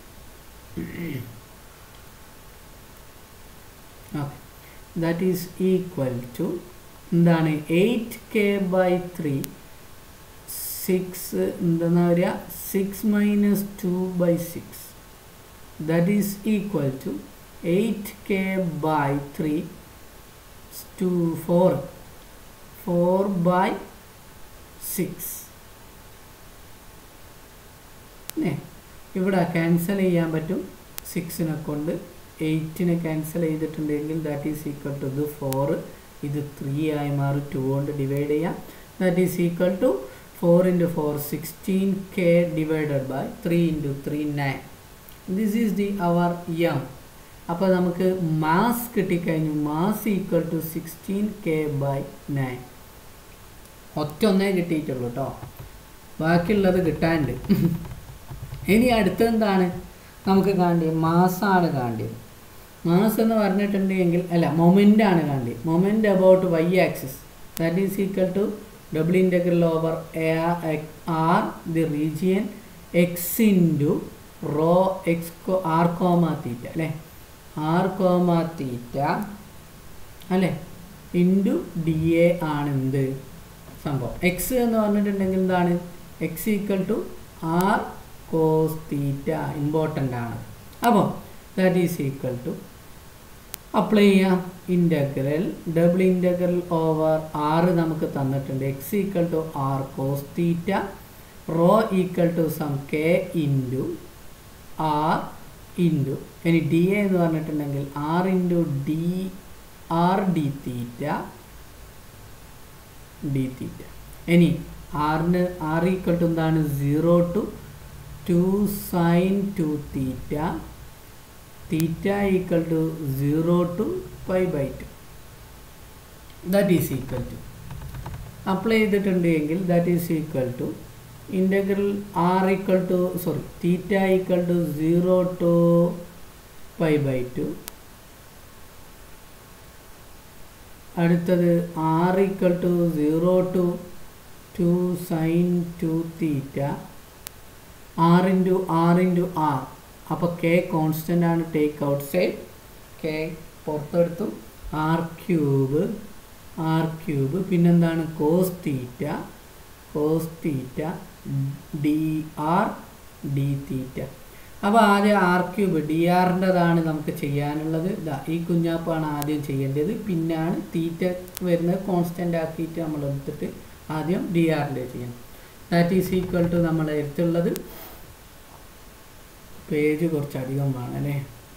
okay that is equal to എന്താണ് eight K by three six എന്തെന്നാ വരിക six minus two by six that is equal to eight K by three two four four by six ഇവിടെ cancel ചെയ്യാൻ പറ്റും സിക്സിനെ കൊണ്ട് എയ്റ്റിനെ cancel ചെയ്തിട്ടുണ്ടെങ്കിൽ ദാറ്റ് ഈസ് ഈക്വൽ ടു ഇത് ഫോർ ഇത് ത്രീ ആയി മാറി ടു കൊണ്ട് ഡിവൈഡ് ചെയ്യാം that is equal to four into four sixteen k divided by three into three nine this is the അവർ യം അപ്പോൾ നമുക്ക് മാസ് കിട്ടിക്കഴിഞ്ഞു mass equal to sixteen K by nine ഒറ്റ ഒന്നേ കിട്ടിയിട്ടുള്ളൂ കേട്ടോ ബാക്കിയുള്ളത് കിട്ടാനുണ്ട് ഇനി അടുത്തെന്താണ് നമുക്ക് കാണേണ്ടത് മാസാണ് കാണേണ്ടത് മാസ് എന്ന് പറഞ്ഞിട്ടുണ്ടെങ്കിൽ അല്ല മൊമെൻ്റ് ആണ് കാണേണ്ടത് moment about y axis that is equal to double integral over R the region x into rho x r comma theta അല്ലേ ആർ കോമ തീറ്റ അല്ലേ ഇൻറ്റു ഡി എ ആണ് എന്ത് സംഭവം എക്സ് എന്ന് പറഞ്ഞിട്ടുണ്ടെങ്കിൽ എന്താണ് x equal to r cos theta important ആണ് അപ്പോൾ that is equal to apply ചെയ്യാം integral double integral over r നമുക്ക് തന്നിട്ടുണ്ട് x equal to r cos theta rho equal to some k into R into ഇനി D A എന്ന് പറഞ്ഞിട്ടുണ്ടെങ്കിൽ R into D R D theta D theta ഇനി ആറിന് r equal to എന്താണ് zero to two sine two theta theta equal to zero to pi by two that is equal to apply ചെയ്തിട്ടുണ്ട് എങ്കിൽ that is equal to integral r equal to sorry theta equal to zero to pi by two അടുത്തത് r equal to zero to two sine two theta R into R into r അപ്പോൾ k constant ആണ് take outside k പുറത്തെടുത്തു r cube r cube പിന്നെന്താണ് cos theta cos theta D R D theta അപ്പോൾ ആദ്യം R cube D ആറിൻ്റെതാണ് നമുക്ക് ചെയ്യാനുള്ളത് ഇതാ ഈ കുഞ്ഞാപ്പാണ് ആദ്യം ചെയ്യേണ്ടത് പിന്നാണ് തീറ്റ വരുന്നത് കോൺസ്റ്റൻ്റ് ആക്കിയിട്ട് നമ്മൾ എടുത്തിട്ട് ആദ്യം ഡി ആറിൻ്റെ ചെയ്യണം ദാറ്റ് ഈസ് ഈക്വൽ ടു നമ്മുടെ അടുത്തുള്ളത് പേജ് കുറച്ചധികം വേണം അല്ലേ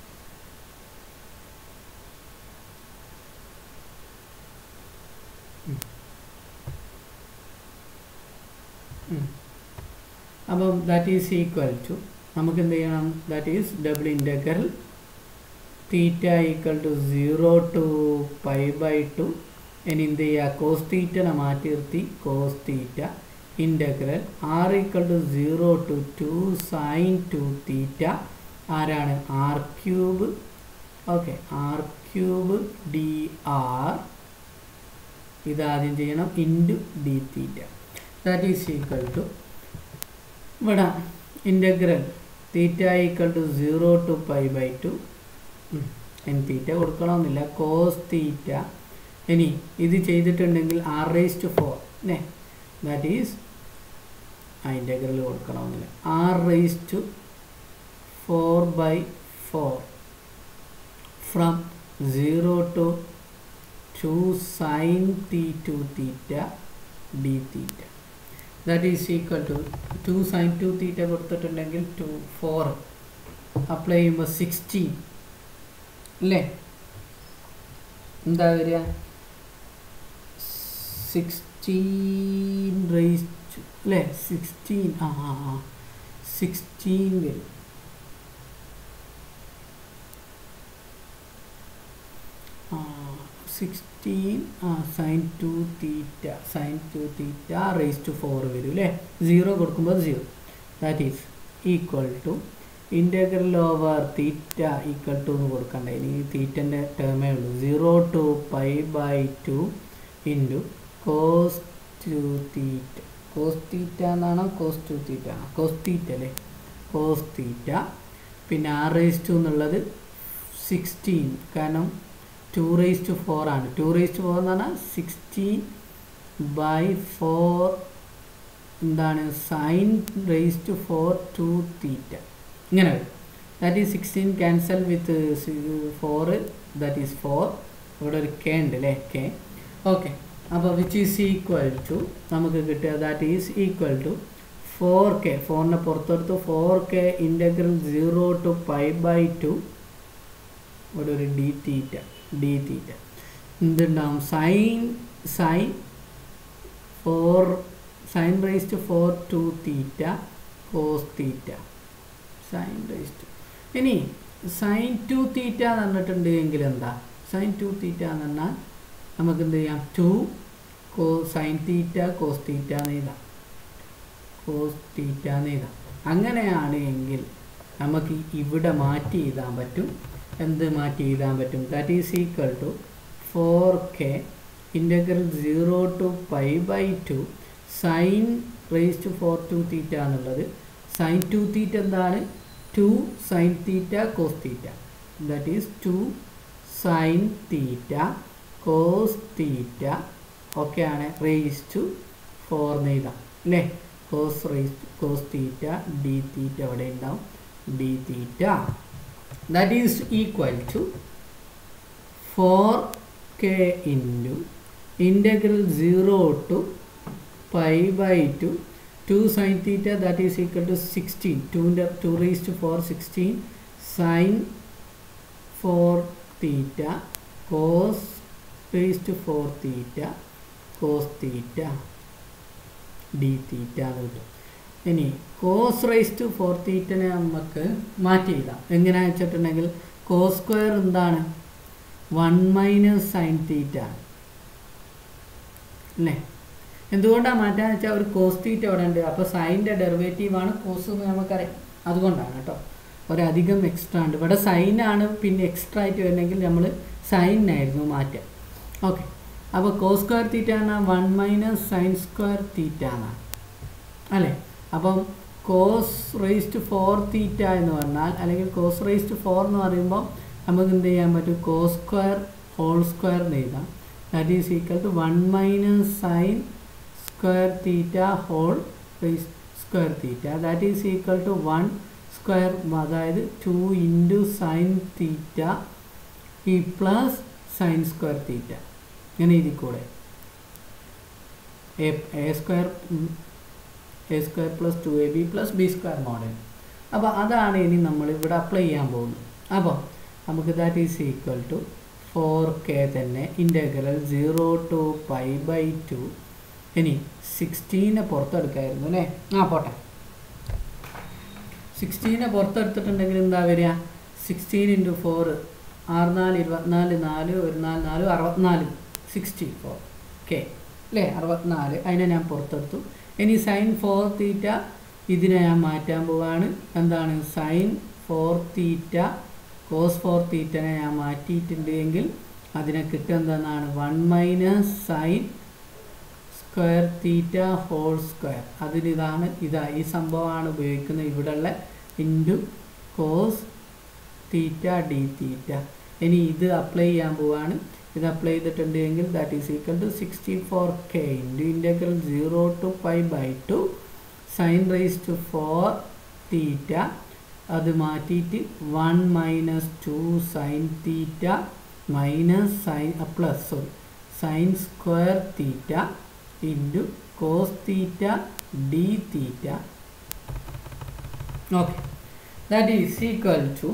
അപ്പം ദാറ്റ് ഈസ് ഈക്വൽ ടു നമുക്ക് എന്ത് ചെയ്യണം that is double integral theta equal to zero to pi by two ഇനി എന്ത് ചെയ്യുക കോസ് തീറ്റനെ മാറ്റി നിർത്തി cos theta integral r equal to zero to two sine two theta ആരാണ് r cube okay r cube d r ഇതാദ്യം ചെയ്യണം into D theta that is equal to ഇവിടെ integral theta equal to zero to pi by two n theta കൊടുക്കണമെന്നില്ല cos theta ഇനി ഇത് ചെയ്തിട്ടുണ്ടെങ്കിൽ R raise to four അല്ലേ that is ആ integral കൊടുക്കണമെന്നില്ല r raise to four by four from zero to two sine t two theta D theta that is equal to two sine two theta കൊടുത്തിട്ടുണ്ടെങ്കിൽ to four apply ചെയ്യുമ്പോൾ sixteen അല്ലേ എന്താ വരിക sixteen raise to അല്ലേ sixteen ആ ആ ആ sixteen വരും ആ സിക്സ്റ്റീൻ ആ sine two theta sine two theta raise to four വരും അല്ലേ സീറോ കൊടുക്കുമ്പോൾ zero that is equal to integral over theta equal to എന്ന് കൊടുക്കണ്ട ഇനി തീറ്റൻ്റെ ടേമേ ഉള്ളൂ zero to pi by two into cos two theta cos theta എന്നാണോ കോസ് ടു തീറ്റ ആണോ കോസ് തീറ്റ അല്ലേ കോസ് തീറ്റ പിന്നെ ആർ റേസ് ടു എന്നുള്ളത് സിക്സ്റ്റീൻ കാരണം ടു റേസ് ടു ഫോർ ആണ് ടു റേസ് ടു ഫോർ എന്ന് പറഞ്ഞാൽ സിക്സ്റ്റീൻ ബൈ ഫോർ എന്താണ് sine raise to four two theta ഇങ്ങനെ വരും that is sixteen cancel with four that is four ഇവിടെ ഒരു കെ ഉണ്ട് അല്ലേ കെ ഓക്കെ അപ്പോൾ വിച്ച് ഈസ് ഈക്വൽ ടു നമുക്ക് കിട്ടുക that is equal to four k ഫോറിനെ പുറത്തെടുത്ത് four K integral zero to pi by two ഇവിടെ ഒരു ഡി തീറ്റ ഡി തീറ്റ എന്തുണ്ടാവും sine sine four sine raise to four two theta cos theta sine raise to ഇനി sine two theta എന്ന് പറഞ്ഞിട്ടുണ്ട് എങ്കിൽ എന്താ സൈൻ ടു തീറ്റ എന്ന് പറഞ്ഞാൽ നമുക്ക് എന്ത് ചെയ്യാം two cos sine theta cos theta എന്ന് എഴുതാം കോസ് തീറ്റ എന്ന് എഴുതാം അങ്ങനെയാണ് എങ്കിൽ നമുക്ക് ഇവിടെ മാറ്റി എഴുതാൻ പറ്റും എന്ത് മാറ്റി എഴുതാൻ പറ്റും that is equal to four K integral zero to pi by two sine raise to four two theta എന്നുള്ളത് സൈൻ ടു തീറ്റ എന്താണ് two sine theta cos theta that is two sine theta cos theta ഒക്കെയാണ് raise to four എഴുതാം അല്ലേ cos raise cos theta D theta അവിടെ ഉണ്ടാവും D theta that is equal to four K into integral zero to pi by two two sine theta that is equal to sixteen ടുവിൻ്റെ two raise to four sixteen sine four theta cos raise to four theta cos theta D theta എന്ന് കിട്ടും ഇനി cos raise to four തീറ്റനെ നമുക്ക് മാറ്റി എഴുതാം എങ്ങനെയാണെന്ന് വെച്ചിട്ടുണ്ടെങ്കിൽ കോസ് സ്ക്വയർ എന്താണ് വൺ മൈനസ് സൈൻ തീറ്റ അല്ലേ എന്തുകൊണ്ടാണ് മാറ്റാന്ന് വെച്ചാൽ ഒരു കോസ് തീറ്റ അവിടെ ഉണ്ട് അപ്പോൾ സൈൻ്റെ ഡെറിവേറ്റീവാണ് കോസ് എന്ന് നമുക്കറിയാം അതുകൊണ്ടാണ് കേട്ടോ ഒരധികം എക്സ്ട്രാ ഉണ്ട് ഇവിടെ സൈനാണ് പിന്നെ എക്സ്ട്രാ ആയിട്ട് വരണമെങ്കിൽ നമ്മൾ സൈനായിരുന്നു മാറ്റുക ഓക്കെ അപ്പോൾ കോസ് സ്ക്വയർ തീറ്റ എന്നാൽ one minus sine square theta എന്നാണ് അല്ലേ അപ്പം കോസ് റേസ്റ്റ് ഫോർ തീറ്റ എന്ന് പറഞ്ഞാൽ അല്ലെങ്കിൽ കോസ് റേസ്റ്റ് ഫോർ എന്ന് പറയുമ്പോൾ നമുക്ക് എന്ത് ചെയ്യാൻ പറ്റും കോസ് സ്ക്വയർ ഹോൾ സ്ക്വയർ എന്ന് എഴുതാം that is equal to one minus sine square theta whole raise square theta that is equal to one square അതായത് ടു ഇൻറ്റു സൈൻ തീറ്റ ഈ പ്ലസ് സൈൻ സ്ക്വയർ തീറ്റ ഇങ്ങനെ ഇതിൽ കൂടെ A square A square plus two A B plus B square model അപ്പോൾ അതാണ് ഇനി നമ്മൾ ഇവിടെ അപ്ലൈ ചെയ്യാൻ പോകുന്നത് അപ്പോൾ നമുക്ക് that is equal to four K തന്നെ integral zero to pi by two ഇനി സിക്സ്റ്റീനെ പുറത്തെടുക്കായിരുന്നു അല്ലേ ആ പോട്ടെ സിക്സ്റ്റീനെ പുറത്തെടുത്തിട്ടുണ്ടെങ്കിൽ എന്താ വരിക സിക്സ്റ്റീൻ ഇൻറ്റു ഫോർ ആറ് നാല് ഇരുപത്തിനാല് നാല് ഒരു നാല് നാല് അറുപത്തിനാല് സിക്സ്റ്റി ഫോർ കെ അല്ലേ അറുപത്തിനാല് അതിനെ ഞാൻ പുറത്തെടുത്തു ഇനി സൈൻ ഫോർ തീറ്റ ഇതിനെ ഞാൻ മാറ്റാൻ പോവാണ് എന്താണ് sine four theta cos four തീറ്റനെ ഞാൻ മാറ്റിയിട്ടുണ്ട് എങ്കിൽ അതിനെ കിട്ടുന്നതെന്നാണ് one minus sine square theta whole square അതിനിതാണ് ഇതാ ഈ സംഭവമാണ് ഉപയോഗിക്കുന്നത് ഇവിടെയുള്ള into cos theta D theta ഇനി ഇത് അപ്ലൈ ചെയ്യാൻ പോവാണ് ഇത് അപ്ലൈ ചെയ്തിട്ടുണ്ട് എങ്കിൽ that is equal to sixty four K into integral zero to pi by two sine raise to four theta അത് മാറ്റിയിട്ട് one minus two sine theta minus sign plus sorry sine square theta into cos theta D theta okay that is equal to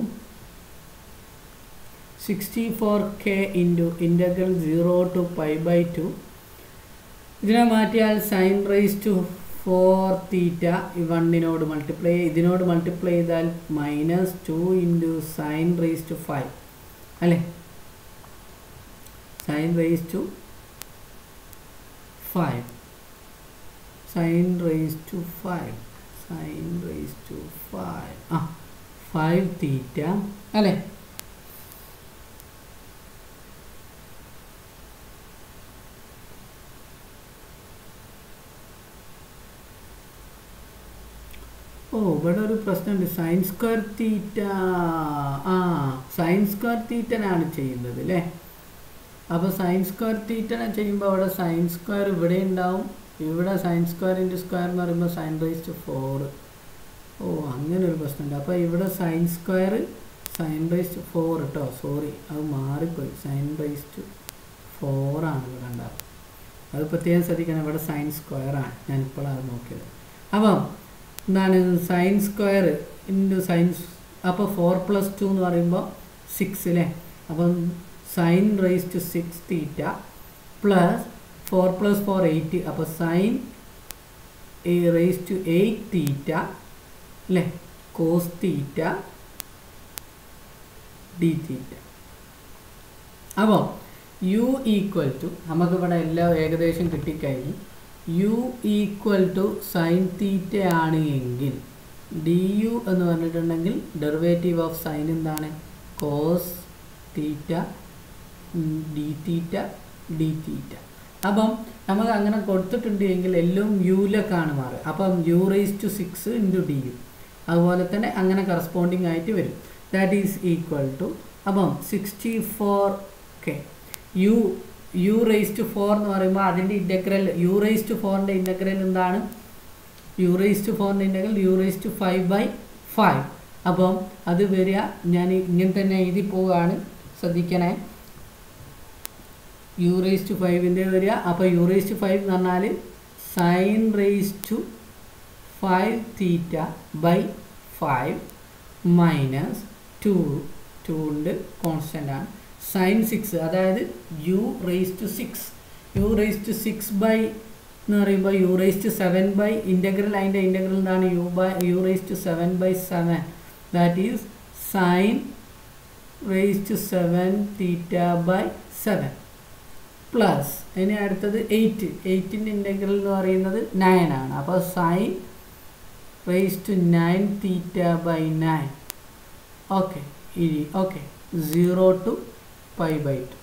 sixty four K into integral zero to pi by two ഇതിനെ മാറ്റിയാൽ sine raise to four theta ഈ വണ്ണിനോട് multiply ഇതിനോട് multiply ചെയ്താൽ minus two into sine raise to five അല്ലേ sine raise to five sine raise to five sine raise to five ആ five theta അല്ലേ ഓ ഇവിടെ ഒരു പ്രശ്നമുണ്ട് സൈൻ സ്ക്വയർ തീറ്റ ആ സൈൻ സ്ക്വയർ തീറ്റനാണ് ചെയ്യുന്നത് അല്ലേ അപ്പോൾ സൈൻ സ്ക്വയർ തീറ്റനെ ചെയ്യുമ്പോൾ അവിടെ സൈൻ സ്ക്വയർ ഇവിടെ ഉണ്ടാവും ഇവിടെ സൈൻ സ്ക്വയർ ഇൻറ്റു സ്ക്വയർ എന്ന് പറയുമ്പോൾ സൈൻ റേസ് ടു ഫോർ ഓ അങ്ങനെ ഒരു പ്രശ്നമുണ്ട് അപ്പോൾ ഇവിടെ sine square sine rise to four കേട്ടോ സോറി അത് മാറിപ്പോയി സൈൻ റൈസ് ടു ഫോറാണ് ഇവിടെ ഉണ്ടാവും അത് പ്രത്യേകം ശ്രദ്ധിക്കണം ഇവിടെ സൈൻ സ്ക്വയറാണ് ഞാനിപ്പോഴാണ് നോക്കിയത് അപ്പം എന്താണ് സൈൻ സ്ക്വയർ ഇൻറ്റു സൈൻസ് അപ്പോൾ ഫോർ പ്ലസ് ടു എന്ന് പറയുമ്പോൾ സിക്സ് അല്ലേ അപ്പം sine rise to six theta plus four plus four eight അപ്പോൾ sine rise to eight theta അല്ലേ കോസ് തീറ്റ ഡി തീറ്റ അപ്പോൾ യു ഈക്വൽ ടു നമുക്കിവിടെ എല്ലാം ഏകദേശം കിട്ടിക്കഴിഞ്ഞു U equal to sine theta ആണ് എങ്കിൽ ഡി യു എന്ന് പറഞ്ഞിട്ടുണ്ടെങ്കിൽ ഡെറിവേറ്റീവ് ഓഫ് സൈൻ എന്താണ് cos theta D theta D theta അപ്പം നമുക്ക് അങ്ങനെ കൊടുത്തിട്ടുണ്ട് എങ്കിൽ എല്ലാം യുയിലേക്കാണ് മാറുക അപ്പം U raise to six into D U അതുപോലെ തന്നെ അങ്ങനെ കറസ്പോണ്ടിങ് ആയിട്ട് വരും ദാറ്റ് ഈസ് ഈക്വൽ ടു അപ്പം sixty four K U U raise to four എന്ന് പറയുമ്പോൾ അതിൻ്റെ ഇൻ്റഗ്രൽ യു റേസ് ടു ഫോറിൻ്റെ ഇൻ്റഗ്രൽ എന്താണ് യു റേസ് ടു ഫോറിൻ്റെ integral U raise to five by five അപ്പം അത് വരിക ഞാൻ ഇങ്ങനെ തന്നെ എഴുതി പോവുകയാണ് ശ്രദ്ധിക്കണേ യു റേസ് ടു ഫൈവിൻ്റെ വരിക അപ്പോൾ യു റേസ് ടു ഫൈവ് എന്ന് പറഞ്ഞാൽ sine raise to five theta by five minus two two ഉണ്ട് കോൺസ്റ്റൻ്റ് ആണ് സൈൻ സിക്സ് അതായത് U raise to six U raise to six by എന്ന് പറയുമ്പോൾ U raise to seven by integral അതിൻ്റെ integral എന്താണ് U by U raise to seven by seven that is sine raise to seven theta by seven plus ഇനി അടുത്തത് eight എയ്റ്റിൻ്റെ integral എന്ന് പറയുന്നത് nine ആണ് അപ്പോൾ sine raise to nine theta by nine okay ഇനി okay zero to pi by two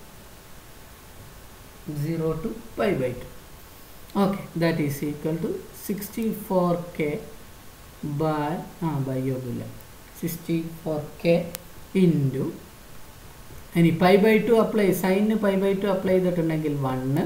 zero to pi by two okay that is equal to sixty four K by ആ by ഒന്നുമില്ല sixty four K into ഇനി pi by two apply സൈനിന് pi by two apply ചെയ്തിട്ടുണ്ടെങ്കിൽ one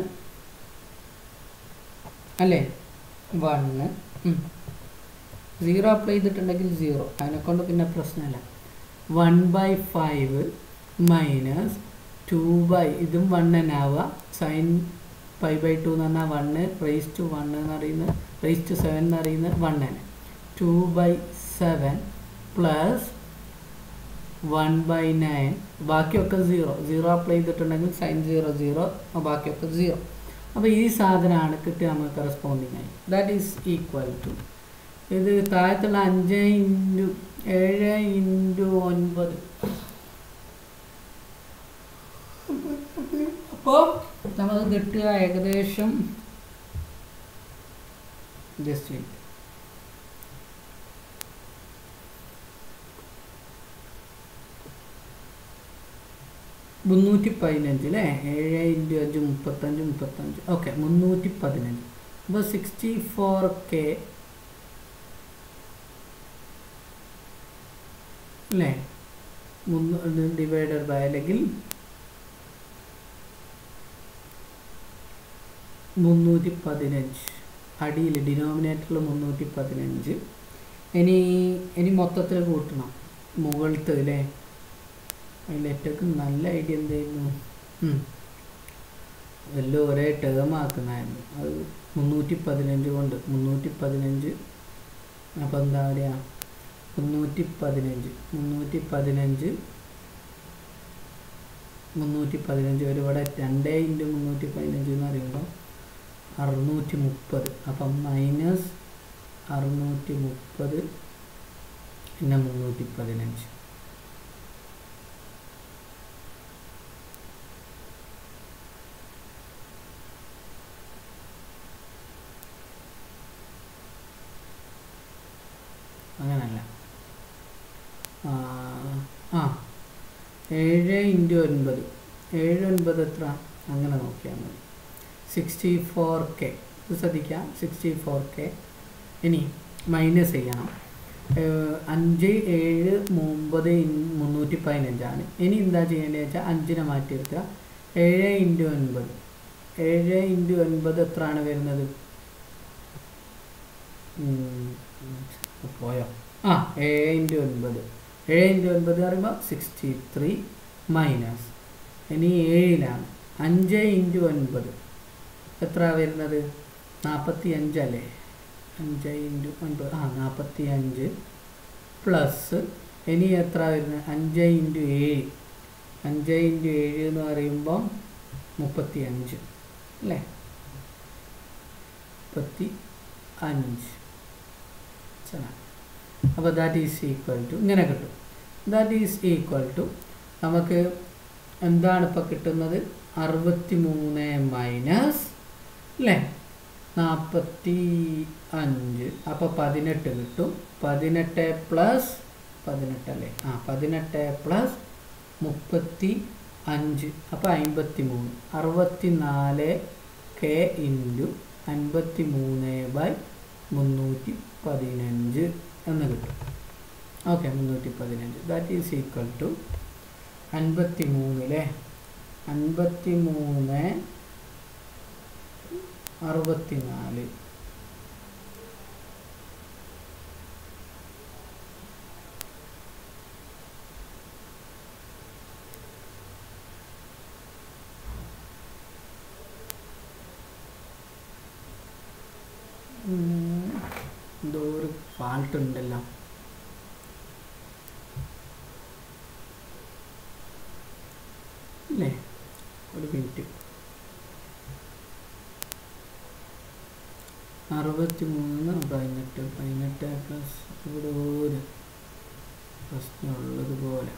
അല്ലേ one zero apply ചെയ്തിട്ടുണ്ടെങ്കിൽ zero അതിനെക്കൊണ്ട് പിന്നെ പ്രശ്നമില്ല one by five minus two by ഇതും വൺ തന്നെ ആവുക സൈൻ ഫൈവ് ബൈ ടു എന്ന് പറഞ്ഞാൽ വണ്ണ് റേസ് ടു വൺ എന്ന് പറയുന്നത് റേസ് ടു സെവൻ എന്ന് പറയുന്നത് വൺ തന്നെ two by seven plus one by nine ബാക്കിയൊക്കെ സീറോ സീറോ അപ്ലൈ ചെയ്തിട്ടുണ്ടെങ്കിൽ സൈൻ സീറോ സീറോ ബാക്കിയൊക്കെ സീറോ അപ്പോൾ ഈ സാധനമാണ് കിട്ടുക നമുക്ക് കറസ്പോണ്ടിങ് ആയി ദാറ്റ് ഈസ് ഈക്വൽ ടു ഇത് താഴത്തുള്ള അഞ്ച് ഇൻറ്റു ഏഴ് ഇൻറ്റു ഒൻപത് അപ്പോൾ നമുക്ക് കിട്ടുക ഏകദേശം ജസ്റ്റ് മുന്നൂറ്റി പതിനഞ്ച് അല്ലേ ഏഴ് ഇൻറ്റു അഞ്ച് മുപ്പത്തഞ്ച് മുപ്പത്തഞ്ച് ഓക്കെ മുന്നൂറ്റി പതിനഞ്ച് അപ്പോൾ സിക്സ്റ്റി ഫോർ കെ അല്ലേ മുന്നൂ ഡിവൈഡഡ് ബൈ അല്ലെങ്കിൽ മുന്നൂറ്റി പതിനഞ്ച് അടിയിൽ ഡിനോമിനേറ്ററിൽ മുന്നൂറ്റി പതിനഞ്ച് ഇനി ഇനി മൊത്തത്തിൽ കൂട്ടണം മുകളിലത്തെ അല്ലേ അതിലേറ്റൊക്കെ നല്ല ഐഡിയ എന്തായിരുന്നു എല്ലാം ഒരേ ടേം ആക്കുന്നതായിരുന്നു അത് മുന്നൂറ്റി പതിനഞ്ച് കൊണ്ട് മുന്നൂറ്റി പതിനഞ്ച് അപ്പോൾ എന്താ പറയുക മുന്നൂറ്റി പതിനഞ്ച് മുന്നൂറ്റി പതിനഞ്ച് മുന്നൂറ്റി പതിനഞ്ച് ഒരു ഇവിടെ രണ്ടേ ഇൻറ്റു മുന്നൂറ്റി പതിനഞ്ച് എന്ന് പറയുമ്പോൾ അറുന്നൂറ്റി മുപ്പത് അപ്പം മൈനസ് അറുന്നൂറ്റി മുപ്പത് പിന്നെ മുന്നൂറ്റി പതിനഞ്ച് അങ്ങനല്ല ആ ഏഴ് ഇൻറ്റു ഒൻപത് ഏഴ് ഒൻപത് എത്ര അങ്ങനെ നോക്കിയാൽ മതി സിക്സ്റ്റി ഫോർ കെ ഇത് ശ്രദ്ധിക്കാം സിക്സ്റ്റി ഫോർ കെ ഇനി മൈനസ് ചെയ്യണം അഞ്ച് ഏഴ് ഒമ്പത് മുന്നൂറ്റി പതിനഞ്ചാണ് ഇനി എന്താ ചെയ്യേണ്ടത് വെച്ചാൽ അഞ്ചിനെ മാറ്റിയെടുക്കുക ഏഴ് ഇൻറ്റു ഒൻപത് ഏഴ് ഇൻറ്റു ഒൻപത് എത്രയാണ് വരുന്നത് പോയോ ആ ഏഴ് ഇൻറ്റു ഒൻപത് ഏഴ് ഇൻറ്റു ഒൻപത് പറയുമ്പോൾ സിക്സ്റ്റി ത്രീ മൈനസ് ഇനി ഏഴിലാണ് അഞ്ച് ഇൻറ്റു ഒൻപത് എത്ര വരുന്നത് നാൽപ്പത്തി അഞ്ചല്ലേ അഞ്ച് ഇൻറ്റു ഒൻപത് ആ നാൽപ്പത്തി അഞ്ച് പ്ലസ് ഇനി എത്ര വരുന്നത് അഞ്ച് ഇൻറ്റു ഏഴ് അഞ്ച് ഇൻറ്റു ഏഴ് എന്ന് പറയുമ്പോൾ മുപ്പത്തി അഞ്ച് അല്ലേ മുപ്പത്തി അഞ്ച് അപ്പോൾ ദാറ്റ് ഈസ് ഈക്വൽ ടു ഇങ്ങനെ കിട്ടും ദാറ്റ് ഈസ് ഈക്വൽ ടു നമുക്ക് എന്താണ് ഇപ്പോൾ കിട്ടുന്നത് അറുപത്തി മൂന്ന് മൈനസ് അല്ലേ നാൽപ്പത്തി അഞ്ച് അപ്പോൾ പതിനെട്ട് കിട്ടും പതിനെട്ട് പ്ലസ് പതിനെട്ടല്ലേ ആ പതിനെട്ട് പ്ലസ് മുപ്പത്തി അഞ്ച് അപ്പോൾ അമ്പത്തി മൂന്ന് അറുപത്തി നാല് കെ ഇൻറ്റു അൻപത്തി മൂന്ന് ബൈ മുന്നൂറ്റി പതിനഞ്ച് എന്ന് കിട്ടും ഓക്കെ മുന്നൂറ്റി പതിനഞ്ച് ദാറ്റ് ഈസ് ഈക്വൽ ടു അൻപത്തി മൂന്നിലെ അൻപത്തി മൂന്ന് അറുപത്തി നാല് എന്തോ ഒരു ഫാൾട്ട് ഉണ്ടല്ലോ അല്ലേ ഒരു മിനിറ്റ് അറുപത്തി മൂന്ന് പതിനെട്ട് പതിനെട്ട് പ്ലസ് ഇവിടെ ഒരു പ്രശ്നമുള്ളത് പോലെ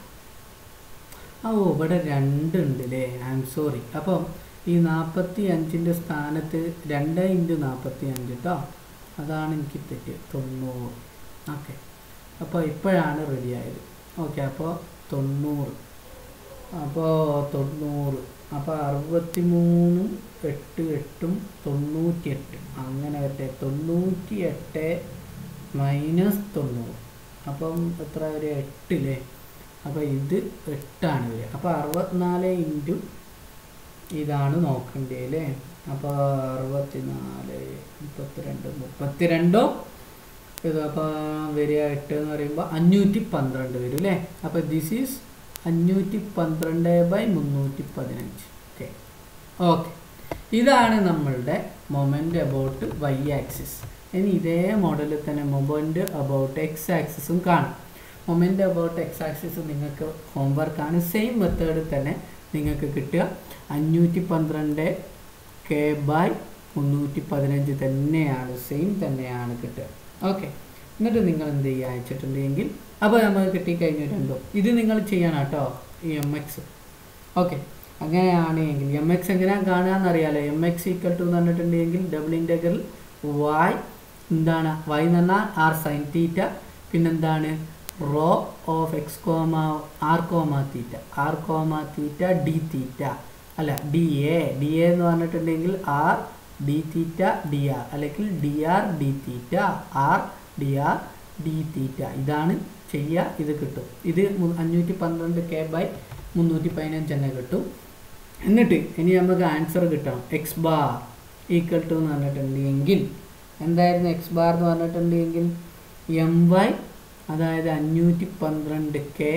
ആ ഓ ഇവിടെ രണ്ടുണ്ട് അല്ലേ ഐ എം സോറി അപ്പം ഈ നാൽപ്പത്തി അഞ്ചിൻ്റെ സ്ഥാനത്ത് രണ്ട് ഇൻറ്റു നാൽപ്പത്തി അഞ്ച് കേട്ടോ അതാണ് എനിക്ക് തെറ്റ് തൊണ്ണൂറ് ഓക്കെ അപ്പോൾ ഇപ്പോഴാണ് റെഡി ആയത് ഓക്കെ അപ്പോൾ തൊണ്ണൂറ് അപ്പോൾ തൊണ്ണൂറ് അപ്പോൾ അറുപത്തി മൂന്നും എട്ട് എട്ടും തൊണ്ണൂറ്റി എട്ട് അങ്ങനെ വരട്ടെ തൊണ്ണൂറ്റി എട്ട് മൈനസ് തൊണ്ണൂറ് അപ്പം എത്ര വരെ എട്ടില്ലേ അപ്പോൾ ഇത് എട്ടാണ് വരിക അപ്പോൾ അറുപത്തിനാല് ഇൻറ്റു ഇതാണ് നോക്കേണ്ടത് അല്ലേ അപ്പോൾ അറുപത്തിനാല് മുപ്പത്തിരണ്ട് മുപ്പത്തിരണ്ടോ ഇത് അപ്പോൾ വരിക എട്ട് എന്ന് പറയുമ്പോൾ അഞ്ഞൂറ്റി പന്ത്രണ്ട് വരും അല്ലേ അപ്പോൾ ദിസ് ഈസ് അഞ്ഞൂറ്റി പന്ത്രണ്ട് ബൈ മുന്നൂറ്റി പതിനഞ്ച് ഓക്കെ ഓക്കെ ഇതാണ് നമ്മളുടെ മൊമെൻ്റ് അബൌട്ട് വൈ ആക്സിസ് ഇനി ഇതേ മോഡലിൽ തന്നെ മൊമെൻ്റ് അബൌട്ട് എക്സ് ആക്സിസും കാണും മൊമെൻ്റ് അബൌട്ട് എക്സ് ആക്സിസ് നിങ്ങൾക്ക് ഹോംവർക്കാണ് സെയിം മെത്തേഡിൽ തന്നെ നിങ്ങൾക്ക് കിട്ടുക അഞ്ഞൂറ്റി പന്ത്രണ്ട് കെ ബൈ മുന്നൂറ്റി പതിനഞ്ച് തന്നെയാണ് സെയിം തന്നെയാണ് കിട്ടുക ഓക്കെ എന്നിട്ട് നിങ്ങൾ എന്ത് ചെയ്യുക അയച്ചിട്ടുണ്ടെങ്കിൽ അപ്പോൾ നമുക്ക് കിട്ടിക്കഴിഞ്ഞു രണ്ടോ ഇത് നിങ്ങൾ ചെയ്യണം കേട്ടോ ഈ എം എക്സ് ഓക്കെ അങ്ങനെയാണെങ്കിൽ എം എക്സ് എങ്ങനെയാണ് കാണുക അറിയാലോ എം എക്സ് ഈക്വൽ ടു എന്ന് പറഞ്ഞിട്ടുണ്ടെങ്കിൽ ഡബിൾ ഇൻ്റഗ്രൽ വൈ എന്താണ് വൈ എന്ന് പറഞ്ഞാൽ ആർ സൈൻ തീറ്റ പിന്നെന്താണ് rho of X comma R comma theta R comma theta D theta അല്ല ഡി എ ഡി എ എന്ന് പറഞ്ഞിട്ടുണ്ടെങ്കിൽ R D theta D R അല്ലെങ്കിൽ D R D theta R D R D theta ഇതാണ് ചെയ്യുക ഇത് കിട്ടും ഇത് അഞ്ഞൂറ്റി പന്ത്രണ്ട് കെ ബൈ മുന്നൂറ്റി പതിനഞ്ച് തന്നെ കിട്ടും എന്നിട്ട് ഇനി നമുക്ക് ആൻസർ കിട്ടണം എക്സ് ബാർ ഈക്വൽ ടു എന്ന് പറഞ്ഞിട്ടുണ്ടെങ്കിൽ എന്തായിരുന്നു എക്സ് ബാർ എന്ന് പറഞ്ഞിട്ടുണ്ടെങ്കിൽ എം വൈ അതായത് അഞ്ഞൂറ്റി പന്ത്രണ്ട് കെ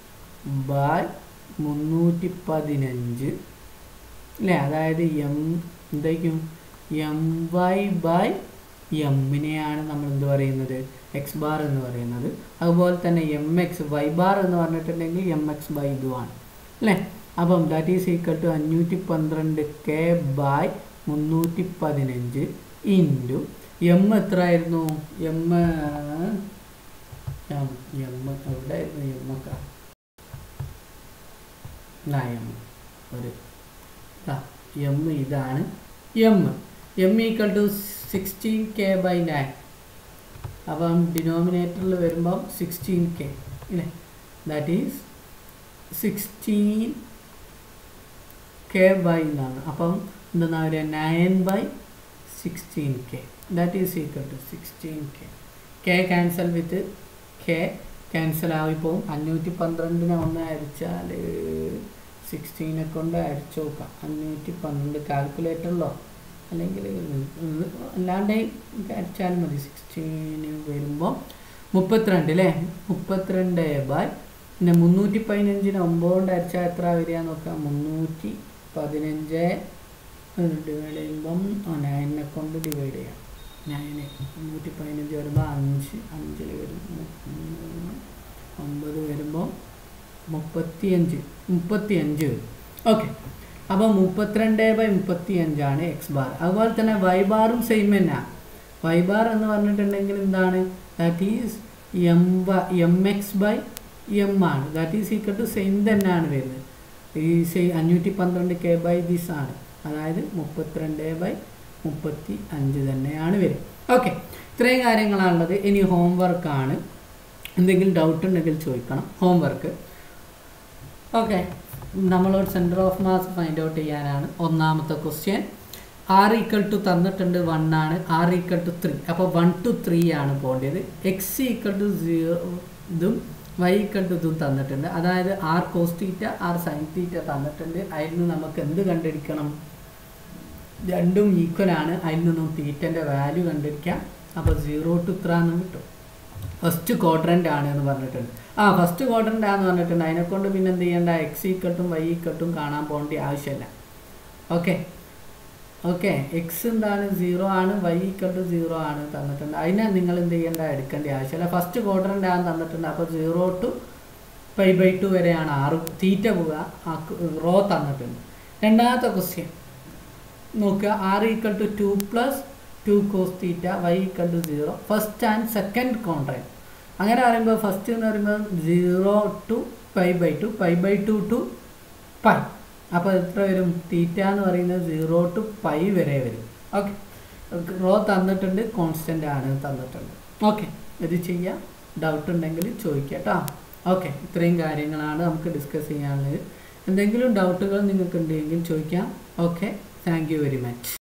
ബൈ മുന്നൂറ്റി പതിനഞ്ച് അല്ലേ അതായത് എം എന്തായിരിക്കും എം വൈ ബൈ എമ്മിനെയാണ് നമ്മൾ എന്ത് പറയുന്നത് എക്സ് ബാർ എന്ന് പറയുന്നത് അതുപോലെ തന്നെ എം എക്സ് വൈ ബാർ എന്ന് പറഞ്ഞിട്ടുണ്ടെങ്കിൽ എം എക്സ് ബൈ ഇതുമാണ് അല്ലേ അപ്പം ദാറ്റ് ഈസ് ഈക്വൽ ടു അഞ്ഞൂറ്റി പന്ത്രണ്ട് കെ ബൈ മുന്നൂറ്റി പതിനഞ്ച് ഇൻറ്റു എം എത്ര ആയിരുന്നു എം എം എം എവിടെയായിരുന്നു എം ഒക്കെ എം ഒരു എം ഇതാണ് M M equal to sixteen K by nine അപ്പം ഡിനോമിനേറ്ററിൽ വരുമ്പം സിക്സ്റ്റീൻ കെ ഇല്ലേ that is sixteen K by എന്നാണ് അപ്പം എന്തെന്നാ പറയുക nine by sixteen K that is equal to sixteen K K cancel with K cancel ആയിപ്പോവും അഞ്ഞൂറ്റി പന്ത്രണ്ടിനെ ഒന്ന് അരിച്ചാൽ സിക്സ്റ്റീനെ കൊണ്ട് അരിച്ചു നോക്കാം അഞ്ഞൂറ്റി പന്ത്രണ്ട് കാൽക്കുലേറ്ററിലോ അല്ലെങ്കിൽ അല്ലാണ്ട് അരിച്ചാൽ മതി സിക്സ്റ്റീന് വരുമ്പോൾ മുപ്പത്തിരണ്ട് അല്ലേ മുപ്പത്തിരണ്ട് ബൈ പിന്നെ മുന്നൂറ്റി പതിനഞ്ചിന് ഒമ്പത് കൊണ്ട് അരച്ചാൽ എത്ര വരിക നോക്കാം മുന്നൂറ്റി പതിനഞ്ച് ഡിവൈഡ് ചെയ്യുമ്പം നയനെ കൊണ്ട് ഡിവൈഡ് ചെയ്യാം നയന് മുന്നൂറ്റി പതിനഞ്ച് വരുമ്പോൾ അഞ്ച് അഞ്ചിൽ വരും മൂന്ന്, ഒമ്പത് വരുമ്പോൾ മുപ്പത്തിയഞ്ച് മുപ്പത്തിയഞ്ച് വരും ഓക്കെ അപ്പോൾ മുപ്പത്തിരണ്ട് ബൈ മുപ്പത്തി അഞ്ചാണ് എക്സ് ബാർ അതുപോലെ തന്നെ വൈ ബാറും സെയിം തന്നെ വൈ ബാർ എന്ന് പറഞ്ഞിട്ടുണ്ടെങ്കിൽ എന്താണ് that is M M X by M ആണ് that is equal to same തന്നെയാണ് വരുന്നത് ഈ സെയിം അഞ്ഞൂറ്റി പന്ത്രണ്ട് കെ ബൈ ദിസ് ആണ് അതായത് മുപ്പത്തിരണ്ട് ബൈ മുപ്പത്തി അഞ്ച് തന്നെയാണ് വരും ഓക്കെ ഇത്രയും കാര്യങ്ങളാണുള്ളത് ഇനി ഹോംവർക്കാണ് എന്തെങ്കിലും ഡൗട്ട് ഉണ്ടെങ്കിൽ ചോദിക്കണം ഹോംവർക്ക് ഓക്കെ നമ്മളോട് centre of mass find out ചെയ്യാനാണ് ഒന്നാമത്തെ ക്വസ്റ്റ്യൻ ആർ ഈക്വൽ ടു തന്നിട്ടുണ്ട് വൺ ആണ് ആർ ഈക്വൽ ടു ത്രീ അപ്പോൾ വൺ ടു ത്രീ ആണ് പോകേണ്ടത് എക്സ് ഈക്വൽ ടു സീറോ ഇതും വൈ ഈക്വൽ ടു ഇതും തന്നിട്ടുണ്ട് അതായത് R cos theta R sine theta തന്നിട്ടുണ്ട് അതിൽ നിന്ന് നമുക്ക് എന്ത് കണ്ടുപിടിക്കണം രണ്ടും ഈക്വൽ ആണ് അതിൽ നിന്നും തീറ്റൻ്റെ വാല്യൂ കണ്ടുപിടിക്കാം അപ്പോൾ സീറോ ടു ഇത്ര എന്ന് കിട്ടും ഫസ്റ്റ് ക്വാഡ്രൻ്റ് ആണ് എന്ന് പറഞ്ഞിട്ടുണ്ട് ആ ഫസ്റ്റ് ക്വാഡ്രൻ്റ് ആണെന്ന് പറഞ്ഞിട്ടുണ്ട് അതിനെക്കൊണ്ട് പിന്നെ എന്ത് ചെയ്യേണ്ട എക്സ് ഈക്കട്ടും വൈ ഈക്കട്ടും കാണാൻ പോകേണ്ട ആവശ്യമില്ല ഓക്കെ ഓക്കെ എക്സ് എന്താണ് സീറോ ആണ് വൈ ഈക്വൽ ടു സീറോ ആണ് തന്നിട്ടുണ്ട് അതിനെ നിങ്ങൾ എന്ത് ചെയ്യേണ്ട എടുക്കേണ്ട ആവശ്യമില്ല ഫസ്റ്റ് ക്വാഡ്രൻ്റ് ആണ് തന്നിട്ടുണ്ട് അപ്പോൾ zero to five by two വരെയാണ് ആറ് തീറ്റ പോവുക ആ റോ തന്നിട്ടുണ്ട് രണ്ടാമത്തെ ക്വസ്റ്റ്യൻ നോക്കുക R equal to two plus two cos theta Y equal to zero first and second contract അങ്ങനെ പറയുമ്പോൾ ഫസ്റ്റ് എന്ന് പറയുമ്പോൾ zero to five by two five by two to two pi എത്ര വരും തീറ്റ എന്ന് പറയുന്നത് സീറോ ടു പൈ വരെ വരും ഓക്കെ റോ തന്നിട്ടുണ്ട് കോൺസ്റ്റൻ്റ് ആണ് തന്നിട്ടുണ്ട് ഓക്കെ ഇത് ചെയ്യാം ഡൗട്ട് ഉണ്ടെങ്കിൽ ചോദിക്കാം കേട്ടോ ഓക്കെ ഇത്രയും കാര്യങ്ങളാണ് നമുക്ക് ഡിസ്കസ് ചെയ്യാനുള്ളത് എന്തെങ്കിലും ഡൗട്ടുകൾ നിങ്ങൾക്ക് ഉണ്ടെങ്കിൽ ചോദിക്കാം okay thank you very much